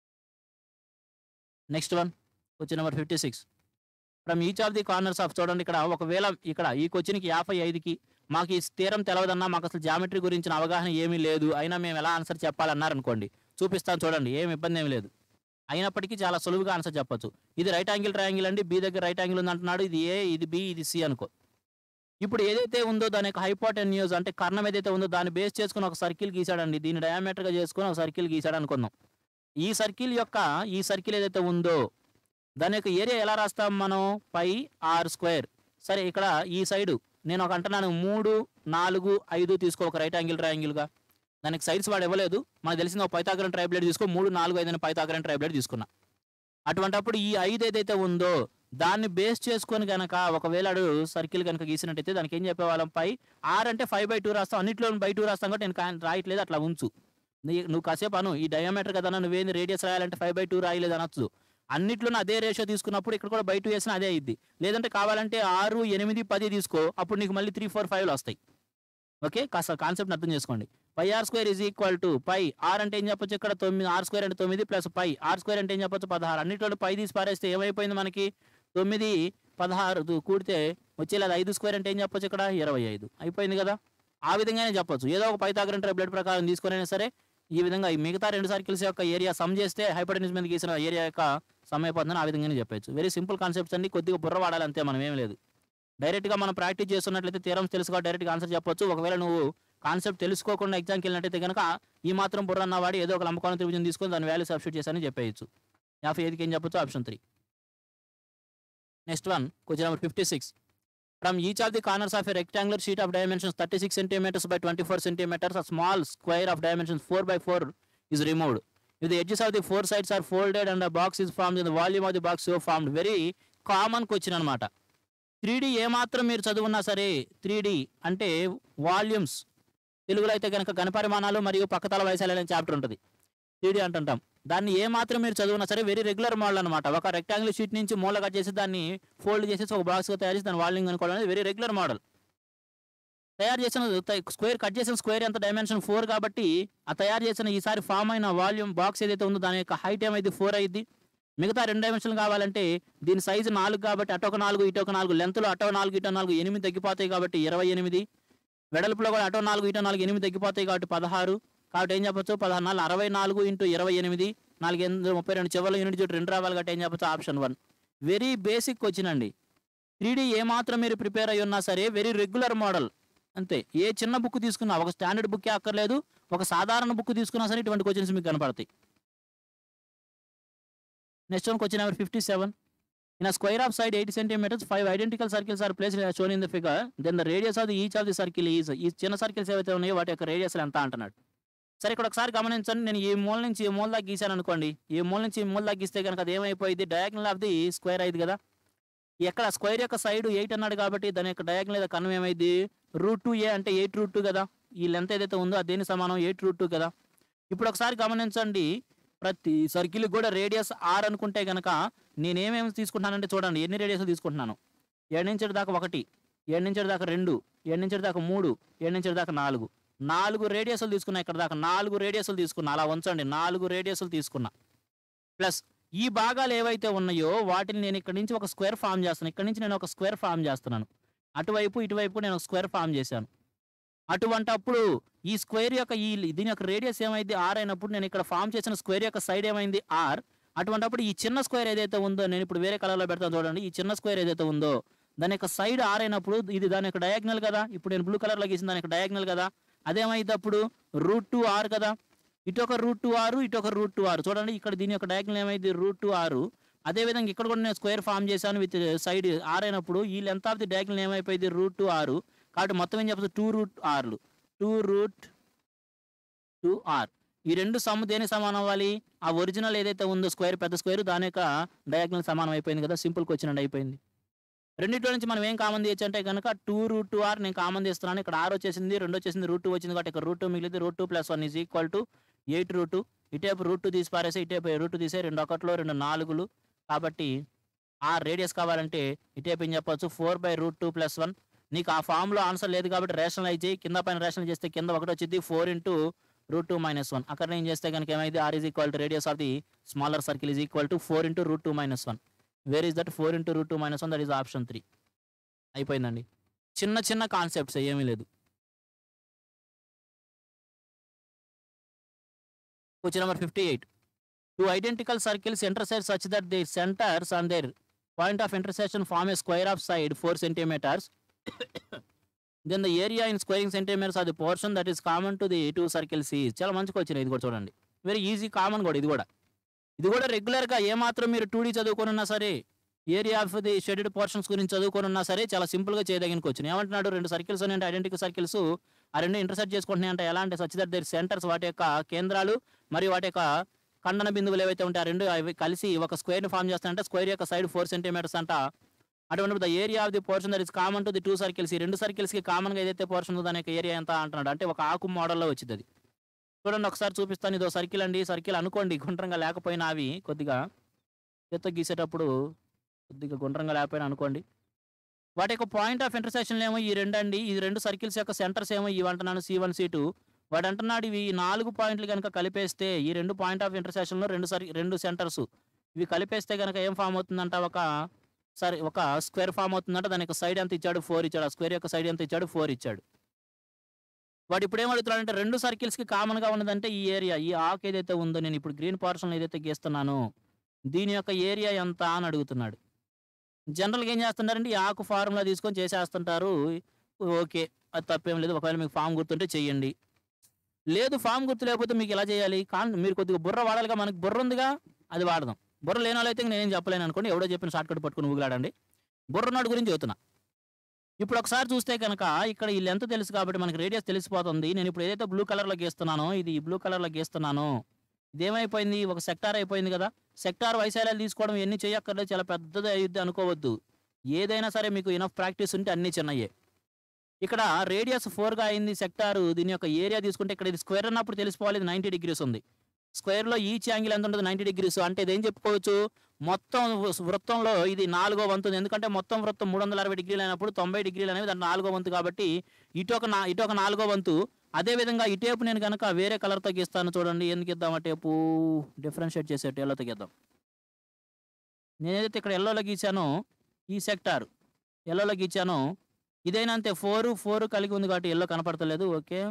next one question number fifty six from each of the corners of చూడండి ఇక్కడ ఒకవేళ ఇక్కడ ఈ క్వశ్చన్కి యాభై ఐదుకి మాకు ఈ తీరం తెలవదన్నా మాకు అసలు జామెట్రీ గురించిన అవగాహన ఏమీ లేదు అయినా మేము ఎలా ఆన్సర్ చెప్పాలన్నారు అనుకోండి చూపిస్తాను చూడండి ఏం ఇబ్బంది ఏమి లేదు అయినప్పటికీ చాలా సులువుగా ఆన్సర్ చెప్పొచ్చు ఇది రైట్ యాంగిల్ ట్రయాంగిల్ అండి బి దగ్గర రైట్ యాంగిల్ ఉంది అంటున్నాడు ఇది ఏ ఇది బి ఇది సి అనుకో ఇప్పుడు ఏదైతే ఉందో దాని యొక్క హైపోటెన్యూస్ అంటే కర్ణం ఏదైతే ఉందో దాన్ని బేస్ చేసుకుని ఒక సర్కిల్ గీసాడండి దీన్ని డయామీటర్గా చేసుకుని ఒక సర్కిల్ గీసాడు అనుకుందాం ఈ సర్కిల్ యొక్క ఈ సర్కిల్ ఏదైతే ఉందో దాని యొక్క ఏరియా ఎలా రాస్తాం మనం పై ఆర్ స్క్వేర్ సరే ఇక్కడ ఈ సైడు నేను ఒక అంటున్నాను మూడు నాలుగు ఐదు తీసుకో ఒక రైట్ యాంగిల్ ట్రయాంగిల్గా దానికి సైడ్స్ వాడు ఇవ్వలేదు మనకు తెలిసిన ఒక పైతాగరన్ ట్రైబ్లెట్ తీసుకో మూడు నాలుగు ఐదు అని పైతాగరన్ ట్రైబ్లెట్ తీసుకున్నా అటువంటప్పుడు ఈ ఐదు ఏదైతే ఉందో దాన్ని బేస్ చేసుకొని కనుక ఒకవేళ అడు సర్కిల్ కనుక గీసినట్టయితే దానికి ఏం చెప్పేవాళ్ళం పై ఆర్ అంటే ఫైవ్ బై టూ రాస్తాం అన్నిట్లో బై టూ రాస్తాం కాబట్టి నేను కా- రాయట్లేదు అట్లా ఉంచు నీ- నువ్వు కాసేపు అను ఈ డయామీటర్ కదా నువ్వేంది రేడియస్ రాయాలంటే ఫైవ్ బై టూ రాయలేదు అనొచ్చు అన్నిట్లోనూ అదే రేషియో తీసుకున్నప్పుడు ఇక్కడ కూడా బై టూ వేసినా అదే అయింది లేదంటే కావాలంటే ఆరు ఎనిమిది పది తీసుకో అప్పుడు నీకు మళ్ళీ త్రీ ఫోర్ ఫైవ్లు వస్తాయి ఓకే కాస్త కాన్సెప్ట్ అర్థం చేసుకోండి pi r square is equal to pi r అంటే ఏం చెప్పొచ్చు ఇక్కడ తొమ్మిది ఆర్ స్క్వేర్ అంటే తొమ్మిది ప్లస్ పై ఆర్ స్క్వేర్ అంటే ఏం చెప్పొచ్చు పదహారు అన్నిట్లో పై తీసి పారేస్తే ఏమైపోయింది మనకి తొమ్మిది పదహారు దు- కూడితే వచ్చేది ఐదు స్క్వేర్ అంటే ఏం చెప్పొచ్చు ఇక్కడ ఇరవై ఐదు అయిపోయింది కదా ఆ విధంగానే చెప్పొచ్చు ఏదో ఒక పైతాగ్రన్ బ్లడ్ ప్రకారం తీసుకునైనా సరే ఈ విధంగా ఈ మిగతా రెండు సర్కిల్స్ యొక్క ఏరియా సమ్ చేస్తే హైపర్టెన్స్ మీద గీసిన ఏరియా యొక్క సమ్ అయిపోతుందని ఆ విధంగానే చెప్పొచ్చు వెరీ సింపుల్ కాన్సెప్ట్స్ అన్ని కొద్దిగా బుర్ర వాడాలి అంతే మనం ఏం లేదు డైరెక్ట్గా మనం ప్రాక్టీస్ చేస్తున్నట్లయితే తీరం తెలుసుకో డైరెక్ట్గా ఆన్సర్ చెప్పొచ్చు ఒకవేళ నువ్వు కాన్సెప్ట్ తెలుసుకోకుండా ఎగ్జామ్కి వెళ్ళినట్టయితే కనుక ఈ మాత్రం బుర్ర అన్నవాడు ఏదో ఒక లంబకోణ త్రిభుజం తీసుకొని దాని వాల్యూ సబ్స్టిట్యూట్ చేశానని చెప్పేయచ్చు యాభై ఐదుకి ఏం చెప్పొచ్చు option three next one question number fifty six from each of the corners of a rectangular sheet of dimensions thirty six centimetres by twenty four centimetres a small square of dimensions four by four is removed. If the edges of the four sides are folded and a box is formed, then the volume of the box so formed. Very common question అనమాట three D ఏమాత్రం మీరు చదువున్నా సరే three D అంటే volumes తెలుగులో అయితే కనుక ఘనపరిమాణాలు మరియు పక్కతల వైశాల్యం అనే చాప్టర్ ఉంటుంది త్రీ డి అంటుంటాం దాన్ని ఏమాత్రం మీరు చదువున్నా సరే వెరీ రెగ్యులర్ మోడల్ అనమాట ఒక రెక్టాంగిల్ షీట్ నుంచి మూలగా చేసి దాన్ని ఫోల్డ్ చేసేసి ఒక బాక్స్గా తయారు చేసి దాని వాల్యూమ్ అనుకోవడం అనేది వెరీ రెగ్యులర్ మోడల్ తయారు చేసిన స్క్వేర్ కట్ చేసిన స్క్వేర్ ఎంత డైమెన్షన్ ఫోర్ కాబట్టి ఆ తయారు చేసిన ఈసారి ఫామ్ అయిన వాల్యూమ్ బాక్స్ ఏదైతే ఉందో దాని యొక్క హైట్ ఏమైంది ఫోర్ అయింది మిగతా రెండు డైమెన్షన్ కావాలంటే దీని సైజు నాలుగు కాబట్టి అటొక నాలుగు ఇటొక నాలుగు లెంత్లో అటో నాలుగు ఇటో నాలుగు ఎనిమిది తగ్గిపోతాయి కాబట్టి ఇరవై ఎనిమిది వెడల్పులో కూడా అటో నాలుగు ఇటో నాలుగు ఎనిమిది తగ్గిపోతాయి కాబట్టి పదహారు కాబట్టి ఏం చెప్పొచ్చు పదహారు నాలుగు అరవై నాలుగు ఇంటూ ఇరవై ఎనిమిది నాలుగు ఎనిమిది ముప్పై రెండు చివరిలో యూనిట్ చుట్టూ రెండు రావాలి కాబట్టి ఏం చెప్పొచ్చు ఆప్షన్ వన్ వెరీ బేసిక్ వచ్చినండి త్రీ డి ఏమాత్రం మీరు ప్రిపేర్ అయి ఉన్నా సరే వెరీ రెగ్యులర్ మోడల్ అంతే ఏ చిన్న బుక్ తీసుకున్నా ఒక స్టాండర్డ్ బుక్కే అక్కర్లేదు ఒక సాధారణ బుక్ తీసుకున్నా సరే ఇటువంటి క్వశ్చన్స్ మీకు కనపడతాయి next one question number fifty seven in a square of side 80 centimeters, five identical circles are placed as shown in the figure. Then the radius of the each of the circle is ఈ చిన్న circles ఏవైతే ఉన్నాయో వాటి యొక్క radius ఎంత అంటున్నాడు సరే ఇక్కడ ఒకసారి గమనించండి నేను ఈ మూల నుంచి ఈ మూల దాకా గీసాను అనుకోండి ఈ మూల నుంచి ఈ మూల దాకా గీస్తే కనుక అది ఏమైపోయింది డయాగ్నల్ ఆఫ్ ది స్క్వేర్ అయింది కదా ఎక్కడ స్క్వేర్ యొక్క సైడ్ ఎయిట్ అన్నాడు కాబట్టి దాని యొక్క డయాగ్నల్ లేదా కన్నం ఏమైంది రూట్ టూ ఏ అంటే ఎయిట్ రూట్ టూ కదా ఈ లెంత్ ఏదైతే ఉందో అది దేని సమానం ఎయిట్ రూట్ టూ కదా ఇప్పుడు ఒకసారి గమనించండి ప్రతి సర్కిల్ కూడా రేడియస్ ఆర్ అనుకుంటే కనుక నేనేమేమి తీసుకుంటున్నానంటే చూడండి ఎన్ని రేడియస్ తీసుకుంటున్నాను ఏడు నుంచి దాకా ఒకటి ఏడు నుంచి దాకా రెండు ఏడు నుంచి దాకా మూడు ఏడు నుంచి దాకా నాలుగు నాలుగు రేడియస్లు తీసుకున్నా ఇక్కడ దాకా నాలుగు రేడియస్లు తీసుకున్నా అలా ఉంచండి నాలుగు రేడియస్లు తీసుకున్నా ప్లస్ ఈ భాగాలు ఏవైతే ఉన్నాయో వాటిని నేను ఇక్కడ నుంచి ఒక స్క్వేర్ ఫామ్ చేస్తాను ఇక్కడ నుంచి నేను ఒక స్క్వేర్ ఫామ్ చేస్తున్నాను అటువైపు ఇటువైపు నేను ఒక స్క్వేర్ ఫామ్ చేశాను అటువంటి అప్పుడు ఈ స్క్వేర్ యొక్క ఈ దీని యొక్క రేడియస్ ఏమైంది ఆర్ అయినప్పుడు నేను ఇక్కడ ఫామ్ చేసిన స్క్వేర్ యొక్క సైడ్ ఏమైంది ఆర్ అటువంటప్పుడు ఈ చిన్న స్క్వేర్ ఏదైతే ఉందో నేను ఇప్పుడు వేరే కలర్లో పెడతాను చూడండి ఈ చిన్న స్క్వేర్ ఏదైతే ఉందో దాని యొక్క సైడ్ ఆర్ అయినప్పుడు ఇది దాని యొక్క డయాగ్నల్ కదా ఇప్పుడు నేను బ్లూ కలర్లో గీసిన దాని యొక్క డయాగ్నల్ కదా అదేమైంది అప్పుడు రూట్ టూ ఆర్ కదా ఇటు ఒక రూట్ టూ ఆరు ఇటు ఒక రూట్ టూ ఆరు చూడండి ఇక్కడ దీని యొక్క డయాగ్నల్ ఏమైంది రూట్ టూ ఆరు అదేవిధంగా ఇక్కడ కూడా నేను స్క్వేర్ ఫామ్ చేశాను విత్ సైడ్ ఆర్ అయినప్పుడు ఈ లెంత్ ఆఫ్ ది డయాగ్నల్ ఏమైపోయింది రూట్ టూ ఆరు కాబట్టి మొత్తం ఏం చెప్పచ్చు టూ రూట్ ఆర్లు టూ రూట్ టూ ఆర్ ఈ రెండు సమ్ దేని సమానం అవ్వాలి ఆ ఒరిజినల్ ఏదైతే ఉందో స్క్వేర్ పెద్ద స్క్వేర్ దాని యొక్క డయాగ్నల్ సమానం అయిపోయింది కదా సింపుల్ క్వశ్చన్ అండి అయిపోయింది రెండింటిలో నుంచి మనం ఏం కామన్ తీయచ్చు అంటే కనుక టూ రూట్ టూ ఆర్ నేను కామన్ తీస్తున్నాను ఇక్కడ ఆర్ వచ్చేసింది రెండు వచ్చేసింది రూట్ టూ వచ్చింది కాబట్టి ఇక్కడ రూట్ టూ మిగిలింది root two plus one is equal to eight root two ఇటేపు రూట్ టూ తీసి పారేసి ఇటేపు రూట్ తీసే రెండు ఒకటిలో రెండు నాలుగులు కాబట్టి ఆ రేడియస్ కావాలంటే ఇటేపు ఏం చెప్పొచ్చు four by root two plus one నీకు ఆ ఫామ్లో ఆన్సర్ లేదు కాబట్టి రేషనలైజ్ చేయి కింద పైన రేషనల్ చేస్తే కింద ఒకటి వచ్చింది four into root two minus one అక్కడ ఏం చేస్తే కనుక ఏమైంది r is equal to radius of the smaller circle is equal to four into root two minus one where is that four into root two minus one that is option three అయిపోయిందండి చిన్న చిన్న concepts ఏమీ లేదు question number fifty eight two identical circles intersect such that the centres on their point of intersection form a square of side four centimetres then the area in squaring centimetres of the portion that is common to the two circles is చాలా మంచిగా వచ్చినాయి ఇది కూడా చూడండి very easy common కూడా ఇది కూడా ఇది కూడా రెగ్యులర్గా ఏమాత్రం మీరు టూ డీ చదువుకొని ఉన్నా సరే area of the shaded portions గురించి చదువుకొని ఉన్నా సరే చాలా సింపుల్గా చేయదగిన క్వశ్చన్ ఏమంటున్నాడు రెండు సర్కిల్స్ ఉన్నాయి ఐడెంటికల్ సర్కిల్స్ ఆ రెండు ఇంటర్సెక్ట్ చేసుకుంటున్నాయి అంటే ఎలా అంటే సచ్ దట్ దేర్ సెంటర్స్ వాటి యొక్క కేంద్రాలు మరియు వాటి యొక్క ఖండన బిందువులు ఏవైతే ఉంటాయి ఆ రెండు అవి కలిసి ఒక స్క్వేర్ ఫామ్ చేస్తాయంటే స్క్వేర్ యొక్క సైడ్ ఫోర్ సెంటీమీటర్స్ అంట అటువంటి the area of the portion that is common to the two circles ఈ రెండు సర్కిల్స్ కి కామన్ గా ఏదైతే పోర్షన్ ఉందో దాని యొక్క ఏరియా ఎంత అంటున్నాడు అంటే ఒక ఆకు మోడల్లో వచ్చింది అది చూడండి ఒకసారి చూపిస్తాను ఇదో సర్కిల్ అండి సర్కిల్ అనుకోండి గుండ్రంగా లేకపోయినా అవి కొద్దిగా చేత్తో గీసేటప్పుడు కొద్దిగా గుండ్రంగా లేకపోయినా అనుకోండి వాటి యొక్క పాయింట్ ఆఫ్ ఇంటర్సెక్షన్ ఏమో ఈ రెండు అండి ఈ రెండు సర్కిల్స్ యొక్క సెంటర్స్ ఏమో ఇవి అంటున్నాను సి వన్ సి టూ వాడు అంటున్నాడు ఇవి ఈ నాలుగు పాయింట్లు కనుక కలిపేస్తే ఈ రెండు పాయింట్ ఆఫ్ ఇంటర్సెక్షన్లో రెండు సర్ రెండు సెంటర్స్ ఇవి కలిపేస్తే కనుక ఏం ఫామ్ అవుతుందంట ఒక సరే ఒక స్క్వేర్ ఫామ్ అవుతుందంట దానికి సైడ్ ఎంత ఇచ్చాడు ఫోర్ ఇచ్చాడు ఆ స్క్వేర్ యొక్క సైడ్ ఎంత ఇచ్చాడు ఫోర్ ఇచ్చాడు వాడు ఇప్పుడు ఏం అడుగుతున్నాడంటే రెండు సర్కిల్స్కి కామన్గా ఉన్నదంటే ఈ ఏరియా ఈ ఆకు ఏదైతే ఉందో నేను ఇప్పుడు గ్రీన్ పోర్షన్ ఏదైతే గీస్తున్నానో దీని యొక్క ఏరియా ఎంత అని అడుగుతున్నాడు జనరల్గా ఏం చేస్తుంటారంటే ఈ ఆకు ఫార్ములా తీసుకొని చేసేస్తుంటారు ఓకే అది తప్పేం లేదు ఒకవేళ మీకు ఫామ్ గుర్తుంటే చెయ్యండి లేదు ఫామ్ గుర్తు లేకపోతే మీకు ఎలా చేయాలి కాన్ మీరు కొద్దిగా బుర్ర వాడాలిగా మనకి బుర్ర ఉందిగా అది వాడదాం బుర్ర లేని వాళ్ళైతే నేనేం చెప్పలేను అనుకోండి ఎవడో చెప్పిన షార్ట్ కట్ పట్టుకుని ఊగిలాడండి బుర్రనాడు గురించి చెబుతున్నా ఇప్పుడు ఒకసారి చూస్తే కనుక ఇక్కడ ఈ లెంత్ తెలుసు కాబట్టి మనకి రేడియస్ తెలిసిపోతుంది నేను ఇప్పుడు ఏదైతే బ్లూ కలర్లో గీస్తున్నానో ఇది బ్లూ కలర్లో గీస్తున్నాను ఇదేమైపోయింది ఒక సెక్టార్ అయిపోయింది కదా సెక్టార్ వైశాల్యాలు తీసుకోవడం ఎన్ని చేయక్కర్లేదు చాలా పెద్దది అయ్యిద్ది అనుకోవద్దు ఏదైనా సరే మీకు ఇనఫ్ ప్రాక్టీస్ ఉంటే అన్ని చిన్నయే ఇక్కడ రేడియస్ ఫోర్గా అయింది సెక్టారు దీని యొక్క ఏరియా తీసుకుంటే ఇక్కడ ఇది స్క్వేర్ అన్నప్పుడు తెలిసిపోవాలి ఇది నైంటీ డిగ్రీస్ ఉంది స్క్వేర్లో ఈచ్ యాంగిల్ ఎంత ఉంటుంది నైంటీ డిగ్రీస్ అంటే ఇదేం చెప్పుకోవచ్చు మొత్తం వృ- వృత్తంలో ఇది నాలుగో వంతు ఉంది. ఎందుకంటే మొత్తం వృత్తం మూడు వందల అరవై డిగ్రీలు అయినప్పుడు తొంభై డిగ్రీలు అనేవి దాని నాలుగో వంతు కాబట్టి ఇటు ఒక నా ఇటు ఒక నాలుగో వంతు అదే విధంగా ఇటేపు నేను కనుక వేరే కలర్తో గీస్తాను చూడండి ఎందుకు ఇద్దాం ఆ టేపు డిఫరెన్షియేట్ చేసేట్టు ఎల్లోతో గీద్దాం నేను ఏదైతే ఇక్కడ ఎల్లోలో గీసానో ఈ సెక్టార్ ఎల్లోలో గీచానో ఇదైనా అంతే ఫోర్ ఫోర్ కలిగి ఉంది కాబట్టి ఎల్లో కనపడతలేదు ఓకే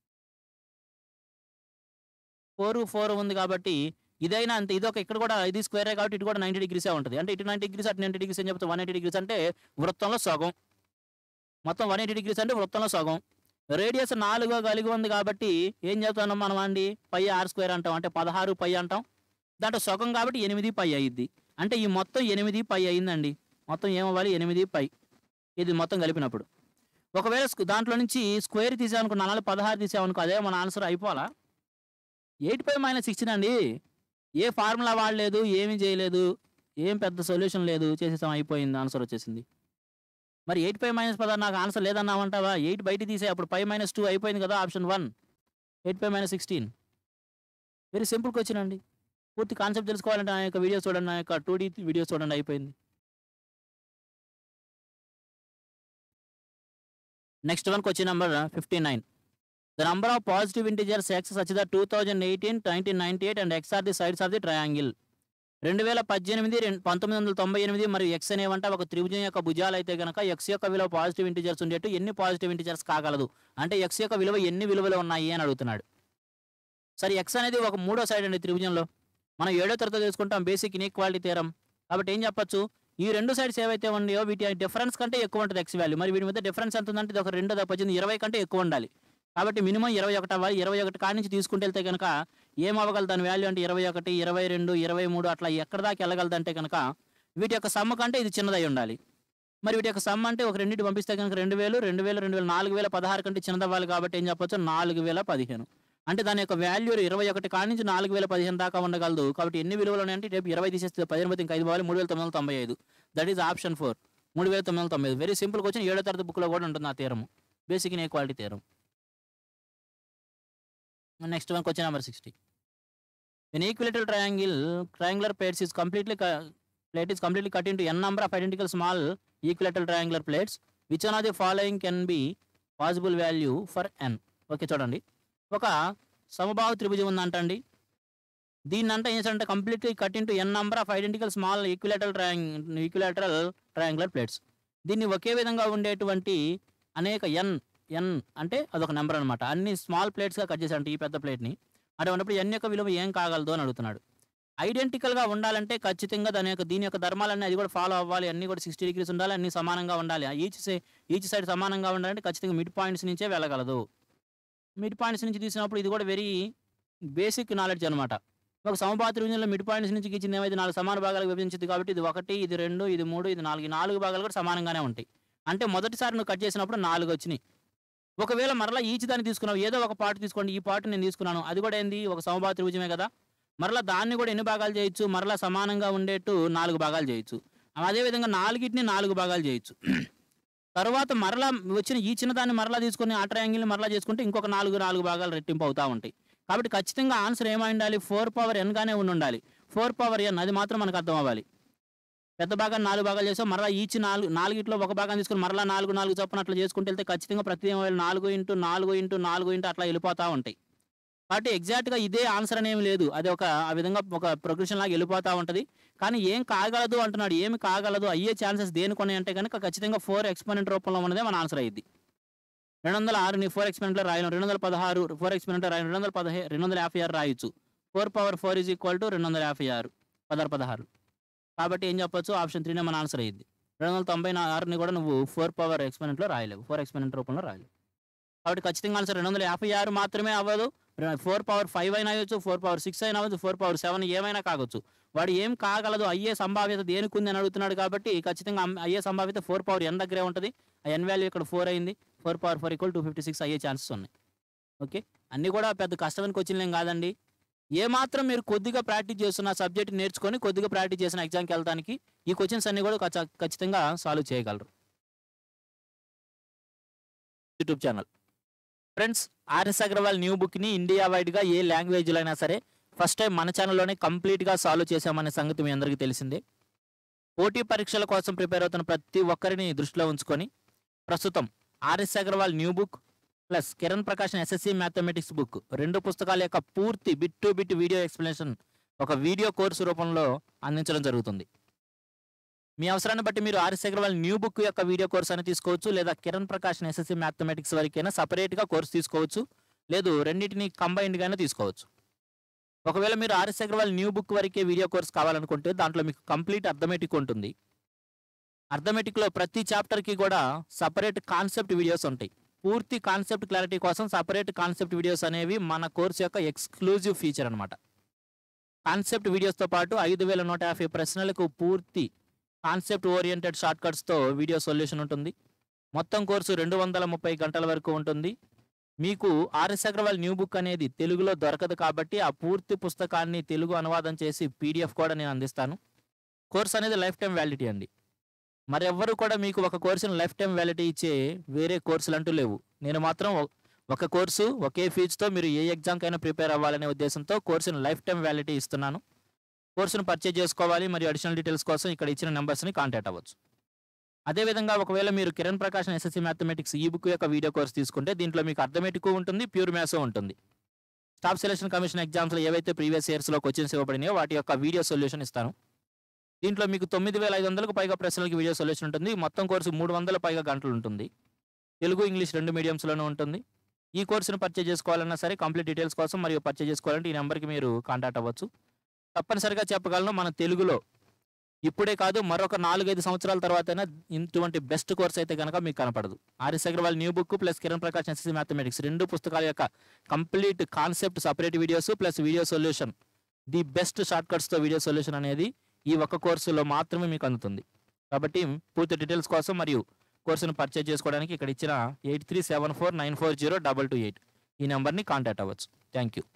ఫోర్ ఫోర్ ఉంది కాబట్టి ఇదైనా అంతే ఇది ఒక ఇక్కడ కూడా ఇది స్క్వేరే కాబట్టి ఇటు కూడా నైంటీ డిగ్రీసే ఉంటుంది అంటే ఇటు నైంటీ డిగ్రీస్ అటు నైంటీ డిగ్రీస్ అని చెప్తే వన్ ఎయిటీ డిగ్రీస్ అంటే వృత్తంలో సగం మొత్తం వన్ ఎయిటీ డిగ్రీస్ అంటే వృత్తంలో సగం రేడియస్ నాలుగో కలిగి ఉంది కాబట్టి ఏం చెప్తున్నాం మనం అండి పై ఆర్ స్క్వేర్ అంటాం అంటే పదహారు పై అంటాం దాంట్లో సగం కాబట్టి ఎనిమిది పై అయ్యిద్ది అంటే ఈ మొత్తం ఎనిమిది పై అయిందండి మొత్తం ఏమవ్వాలి ఎనిమిది పై ఇది మొత్తం కలిపినప్పుడు ఒకవేళ స్క్వ- దాంట్లో నుంచి స్క్వేర్ తీసామనుకో నాలుగు పదహారు తీసామనుకో అదే మన ఆన్సర్ అయిపోవాలా ఎయిట్ పై మైనస్ సిక్స్టీన్ అండి ఏ ఫార్ములా వాడలేదు ఏమీ చేయలేదు ఏం పెద్ద సొల్యూషన్ లేదు చేసేసాం అయిపోయింది ఆన్సర్ వచ్చేసింది మరి ఎయిట్ పై మైనస్ పదహారు నాకు ఆన్సర్ లేదన్నామంటావా ఎయిట్ బయట తీసే అప్పుడు పై మైనస్ టూ అయిపోయింది కదా option one eight pi minus sixteen very simple question అండి పూర్తి కాన్సెప్ట్ తెలుసుకోవాలంటే నా యొక్క వీడియోస్ చూడండి నా యొక్క టూ డీ వీడియోస్ చూడండి అయిపోయింది next one question number fifty nine the number of positive integers x such the two thousand eighteen nineteen ninety eight and x are the sides of the triangle రెండు వేల పద్దెనిమిది రెండు పంతొమ్మిది వందల తొంభై ఎనిమిది మరియు ఎక్స్ అనేవంట ఒక త్రిభుజం యొక్క భుజాలు అయితే కనుక ఎక్స్ యొక్క విలువ పాజిటివ్ ఇంటిజర్స్ ఉండేట్టు ఎన్ని పాజిటివ్ ఇంటిజర్స్ కాగలదు అంటే ఎక్స్ యొక్క విలువ ఎన్ని విలువలు ఉన్నాయి అని అడుగుతున్నాడు సరే ఎక్స్ అనేది ఒక మూడో సైడ్ అండి త్రిభుజంలో మనం ఏడో తరగతి తీసుకుంటాం బేసిక్ ఇన్ఈక్వాలిటీ తీరం కాబట్టి ఏం చెప్పొచ్చు ఈ రెండు సైడ్స్ ఏవైతే ఉన్నాయో వీటి డిఫరెన్స్ కంటే ఎక్కువ ఉంటుంది ఎక్స్ వాల్యూ మరి వీటి మధ్య డిఫరెన్స్ ఎంత ఉందంటే ఇది ఒక రెండు పద్దెనిమిది ఇరవై కంటే ఎక్కువ ఉండాలి కాబట్టి మినిమం ఇరవై ఒకటి అవ్వాలి ఇరవై ఒకటి కాడి నుంచి తీసుకుంటే వెళ్తే కనుక ఏం అవ్వగలదు దాని వాల్యూ అంటే ఇరవై ఒకటి ఇరవై రెండు ఇరవై మూడు అట్లా ఎక్కడ దాకా వెళ్ళగలదు అంటే కనుక వీటి యొక్క సమ్మ కంటే ఇది చిన్నదై ఉండాలి మరి వీటి యొక్క సమ్మ అంటే ఒక రెండింటి పంపిస్తే కనుక రెండు వేలు రెండు వేలు రెండు వేలు నాలుగు వేల పదహారు కంటే చిన్నదవ్వాలి కాబట్టి ఏం చెప్పొచ్చు నాలుగు వేల పదిహేను అంటే దాని యొక్క వాల్యూ ఇరవై ఒకటి కాడి నుంచి నాలుగు వేల పదిహేను దాకా ఉండగలదు కాబట్టి ఎన్ని విలువలు ఉన్నాయంటే రేపు ఇరవై తీసేస్తే పదిహేను పోతే ఇంకా ఐదు పోవాలి మూడు వేల తొమ్మిది వందల తొంభై ఐదు దట్ ఈస్ ఆప్షన్ ఫోర్ మూడు వేల తొమ్మిది వందల తొంభై ఐదు వెరీ సింపుల్ క్వశ్చన్ ఏడో తరగతి బుక్లో కూడా ఉంటుంది ఆ తీరము బేసిక్ ఇన్ఈక్వాలిటీ తీరం next one question number sixty An equilateral triangle, triangular plates is completely cu- plate is completely cut into n number of identical small equilateral triangular plates. Which one of the following can be possible value for n? Okay చూడండి ఒక సమబాహు త్రిభుజం ఉందంటండి దీన్ని అంతా ఏం చేస్తారంటే completely cut into n number of identical small equilateral triangle equilateral triangular plates దీన్ని ఒకే విధంగా ఉండేటువంటి అనేక ఎన్ ఎన్ అంటే అదొక నెంబర్ అనమాట అన్ని స్మాల్ ప్లేట్స్గా కట్ చేశారంట ఈ పెద్ద ప్లేట్ని అటువంటిప్పుడు ఎన్ యొక్క విలువ ఏం కాగలదు అని అడుగుతున్నాడు ఐడెంటికల్గా ఉండాలంటే ఖచ్చితంగా దాని యొక్క దీని యొక్క ధర్మాలన్నీ అది కూడా ఫాలో అవ్వాలి అన్ని కూడా సిక్స్టీ డిగ్రీస్ ఉండాలి అన్ని సమానంగా ఉండాలి ఈచ్ సై ఈచ్ సైడ్ సమానంగా ఉండాలంటే ఖచ్చితంగా మిడ్ పాయింట్స్ నుంచే వెళ్ళగలదు మిడ్ పాయింట్స్ నుంచి తీసినప్పుడు ఇది కూడా వెరీ బేసిక్ నాలెడ్జ్ అనమాట ఒక సమపాత త్రిభుజంలో మిడ్ పాయింట్స్ నుంచి గీచింది ఏమైతే నాలుగు సమాన భాగాలకు విభజించింది కాబట్టి ఇది ఒకటి ఇది రెండు ఇది మూడు ఇది నాలుగు ఈ నాలుగు భాగాలు కూడా సమానంగానే ఉంటాయి అంటే మొదటిసారి నువ్వు కట్ చేసినప్పుడు నాలుగు వచ్చినాయి ఒకవేళ మరలా ఈచ్ దాన్ని తీసుకున్నావు ఏదో ఒక పార్ట్ తీసుకోండి ఈ పార్ట్ నేను తీసుకున్నాను అది కూడా ఏంది ఒక సమపాత త్రిభుజమే కదా మరలా దాన్ని కూడా ఎన్ని భాగాలు చేయొచ్చు మరలా సమానంగా ఉండేట్టు నాలుగు భాగాలు చేయొచ్చు అదేవిధంగా నాలుగిటిని నాలుగు భాగాలు చేయొచ్చు తర్వాత మరలా వచ్చిన ఈ చిన్నదాన్ని మరలా తీసుకొని ఆ ట్రయాంగిల్ని మరలా చేసుకుంటే ఇంకొక నాలుగు నాలుగు భాగాలు రెట్టింపు అవుతూ ఉంటాయి కాబట్టి ఖచ్చితంగా ఆన్సర్ ఏమై ఉండాలి ఫోర్ పవర్ ఎన్గానే ఉండి ఉండాలి ఫోర్ పవర్ ఎన్ అది మాత్రం మనకు అర్థం అవ్వాలి పెద్ద భాగాన్ని నాలుగు భాగాలు చేసాం మరలా ఈచ్ నాలుగు నాలుగిట్లో ఒక భాగాన్ని తీసుకుని మరలా నాలుగు నాలుగు చొప్పున అట్లా చేసుకుంటే వెళ్తే ఖచ్చితంగా ప్రతి ఏమో నాలుగు ఇంటూ నాలుగు ఇంటూ నాలుగు ఇంటూ అట్లా వెళ్ళిపోతూ ఉంటాయి కాబట్టి ఎగ్జాక్ట్గా ఇదే ఆన్సర్ అనేమి లేదు అది ఒక ఆ విధంగా ఒక ప్రొగ్రెషన్ లాగా వెళ్ళిపోతూ ఉంటుంది కానీ ఏం కాగలదు అంటున్నాడు ఏమి కాగలదు అయ్యే ఛాన్సెస్ దేనికి ఉన్నాయంటే కనుక ఖచ్చితంగా ఫోర్ ఎక్స్పెరిమెంట్ రూపంలో ఉన్నదే మన ఆన్సర్ అయ్యింది రెండు వందల ఆరు నీ ఫోర్ ఎక్స్పెరిమెంట్లో రాయను రెండు వందల పదహారు ఫోర్ ఎక్స్పెరిమెంట్లో రాయను రెండు వందల పదహే రెండు వందల యాభై ఆరు రాయొచ్చు four power four is equal to రెండు వందల యాభై ఆరు పదహారు పదహారు కాబట్టి ఏం చెప్పొచ్చు ఆప్షన్ త్రీనే మన ఆన్సర్ అయ్యింది రెండు వందల తొంభై నా- ఆరుని కూడా నువ్వు ఫోర్ పవర్ ఎక్స్పెరిమెంట్లో రాయలేవు ఫోర్ ఎక్స్పెరిమెంట్ రూపంలో రాయలేవు కాబట్టి ఖచ్చితంగా ఆన్సర్ రెండు వందల యాభై ఆరు మాత్రమే అవ్వదు ఫోర్ పవర్ ఫైవ్ అయినా అవ్వచ్చు ఫోర్ పవర్ సిక్స్ అయినా అవ్వచ్చు ఫోర్ పవర్ సెవెన్ ఏమైనా కావచ్చు వాడు ఏం కాగలదు అయ్యే సంభావ్యత దేనికి ఉంది అని అడుగుతున్నాడు కాబట్టి ఖచ్చితంగా అమ్- అయ్యే సంభావ్యత ఫోర్ పవర్ ఎన్ దగ్గరే ఉంటుంది ఆ ఎన్ వాల్యూ ఇక్కడ ఫోర్ అయింది four power four equal to fifty six అయ్యే ఛాన్సెస్ ఉన్నాయి ఓకే అన్నీ కూడా పెద్ద కష్టమైన క్వశ్చన్లు ఏం కాదండి ఏ మాత్రం మీరు కొద్దిగా ప్రాక్టీస్ చేస్తున్న సబ్జెక్ట్ నేర్చుకొని కొద్దిగా ప్రాక్టీస్ చేసిన ఎగ్జామ్కి వెళ్ళడానికి ఈ క్వశ్చన్స్ అన్ని కూడా ఖచ్చ- ఖచ్చితంగా సాల్వ్ చేయగలరు YouTube channel friends RS Agarwal new బుక్ని ఇండియా వైడ్గా ఏ లాంగ్వేజ్లో అయినా సరే ఫస్ట్ టైం మన ఛానల్లోనే కంప్లీట్గా సాల్వ్ చేశామనే సంగతి మీ అందరికీ తెలిసిందే పోటీ పరీక్షల కోసం ప్రిపేర్ అవుతున్న ప్రతి ఒక్కరిని దృష్టిలో ఉంచుకొని ప్రస్తుతం RS Agarwal new book plus Kiran Prakash SSC mathematics book రెండు పుస్తకాల యొక్క పూర్తి bit to bit video explanation ఒక వీడియో కోర్సు రూపంలో అందించడం జరుగుతుంది మీ అవసరాన్ని బట్టి మీరు ఆర్ఎస్ అగర్వాల్ న్యూ బుక్ యొక్క వీడియో కోర్స్ అని తీసుకోవచ్చు లేదా కిరణ్ ప్రకాష్ ఎస్ఎస్సి మ్యాథమెటిక్స్ వరకైనా సపరేట్గా కోర్స్ తీసుకోవచ్చు లేదు రెండింటిని కంబైన్డ్గానే తీసుకోవచ్చు ఒకవేళ మీరు ఆర్ఎస్ అగర్వాల్ న్యూ బుక్ వరకే వీడియో కోర్స్ కావాలనుకుంటే దాంట్లో మీకు కంప్లీట్ అర్థమెటిక్ ఉంటుంది అర్థమెటిక్లో ప్రతి చాప్టర్కి కూడా సపరేట్ కాన్సెప్ట్ వీడియోస్ ఉంటాయి పూర్తి కాన్సెప్ట్ క్లారిటీ కోసం సపరేట్ కాన్సెప్ట్ వీడియోస్ అనేవి మన కోర్స్ యొక్క ఎక్స్క్లూజివ్ ఫీచర్ అనమాట కాన్సెప్ట్ వీడియోస్తో పాటు ఐదు వేల నూట యాభై ప్రశ్నలకు పూర్తి కాన్సెప్ట్ ఓరియంటెడ్ షార్ట్ కట్స్తో వీడియో సొల్యూషన్ ఉంటుంది మొత్తం కోర్సు రెండు వందల ముప్పై గంటల వరకు ఉంటుంది మీకు ఆర్ఎస్ అగర్వాల్ న్యూ బుక్ అనేది తెలుగులో దొరకదు కాబట్టి ఆ పూర్తి పుస్తకాన్ని తెలుగు అనువాదం చేసి పీడిఎఫ్ కూడా నేను అందిస్తాను కోర్స్ అనేది లైఫ్ టైం వ్యాలిడిటీ అండి మరెవ్వరు కూడా మీకు ఒక కోర్సును లైఫ్ టైం వ్యాలిడిటీ ఇచ్చే వేరే కోర్సులు అంటూ లేవు నేను మాత్రం ఒ- ఒక కోర్సు ఒకే ఫీజుతో మీరు ఏ ఎగ్జామ్కైనా ప్రిపేర్ అవ్వాలనే ఉద్దేశంతో కోర్సును లైఫ్ టైం వ్యాలిడిటీ ఇస్తున్నాను కోర్సును పర్చేజ్ చేసుకోవాలి మరియు అడిషనల్ డీటెయిల్స్ కోసం ఇక్కడ ఇచ్చిన నెంబర్స్ని కాంటాక్ట్ అవ్వచ్చు అదేవిధంగా ఒకవేళ మీరు కిరణ్ ప్రకాష్ ఎస్ఎస్సి మ్యాథమెటిక్స్ ఈ బుక్ యొక్క వీడియో కోర్స్ తీసుకుంటే దీంట్లో మీకు అర్థమెటిక్ ఉంటుంది ప్యూర్ మ్యాథ్స్ ఉంటుంది స్టాఫ్ సెలక్షన్ కమిషన్ ఎగ్జామ్స్లో ఏవైతే ప్రీవియస్ ఇయర్స్లో క్వశ్చన్స్ ఇవ్వబడినాయో వాటి యొక్క వీడియో సొల్యూషన్ ఇస్తాను దీంట్లో మీకు తొమ్మిది వేల ఐదు వందలకు పైగా ప్రశ్నలకి వీడియో సొల్యూషన్ ఉంటుంది మొత్తం కోర్సు మూడు వందల పైగా గంటలు ఉంటుంది తెలుగు ఇంగ్లీష్ రెండు మీడియంస్లోనూ ఉంటుంది ఈ కోర్సును పర్చేజ్ చేసుకోవాలన్నా సరే కంప్లీట్ డీటెయిల్స్ కోసం మరియు పర్చేజ్ చేసుకోవాలంటే ఈ నెంబర్కి మీరు కాంటాక్ట్ అవ్వచ్చు తప్పనిసరిగా చెప్పగలను మన తెలుగులో ఇప్పుడే కాదు మరొక నాలుగైదు సంవత్సరాల తర్వాతైనా ఇటువంటి బెస్ట్ కోర్స్ అయితే కనుక మీకు కనపడదు RS Agarwal new book plus Kiran Prakash SSC mathematics రెండు పుస్తకాల యొక్క complete concept separate videos plus video solution the best short కట్స్తో వీడియో సొల్యూషన్ అనేది ఈ ఒక్క కోర్సులో మాత్రమే మీకు అందుతుంది కాబట్టి పూర్తి డీటెయిల్స్ కోసం మరియు కోర్సును పర్చేజ్ చేసుకోవడానికి ఇక్కడ ఇచ్చిన eight three seven four nine four zero double two eight ఈ నెంబర్ని కాంటాక్ట్ అవ్వచ్చు థ్యాంక్ యూ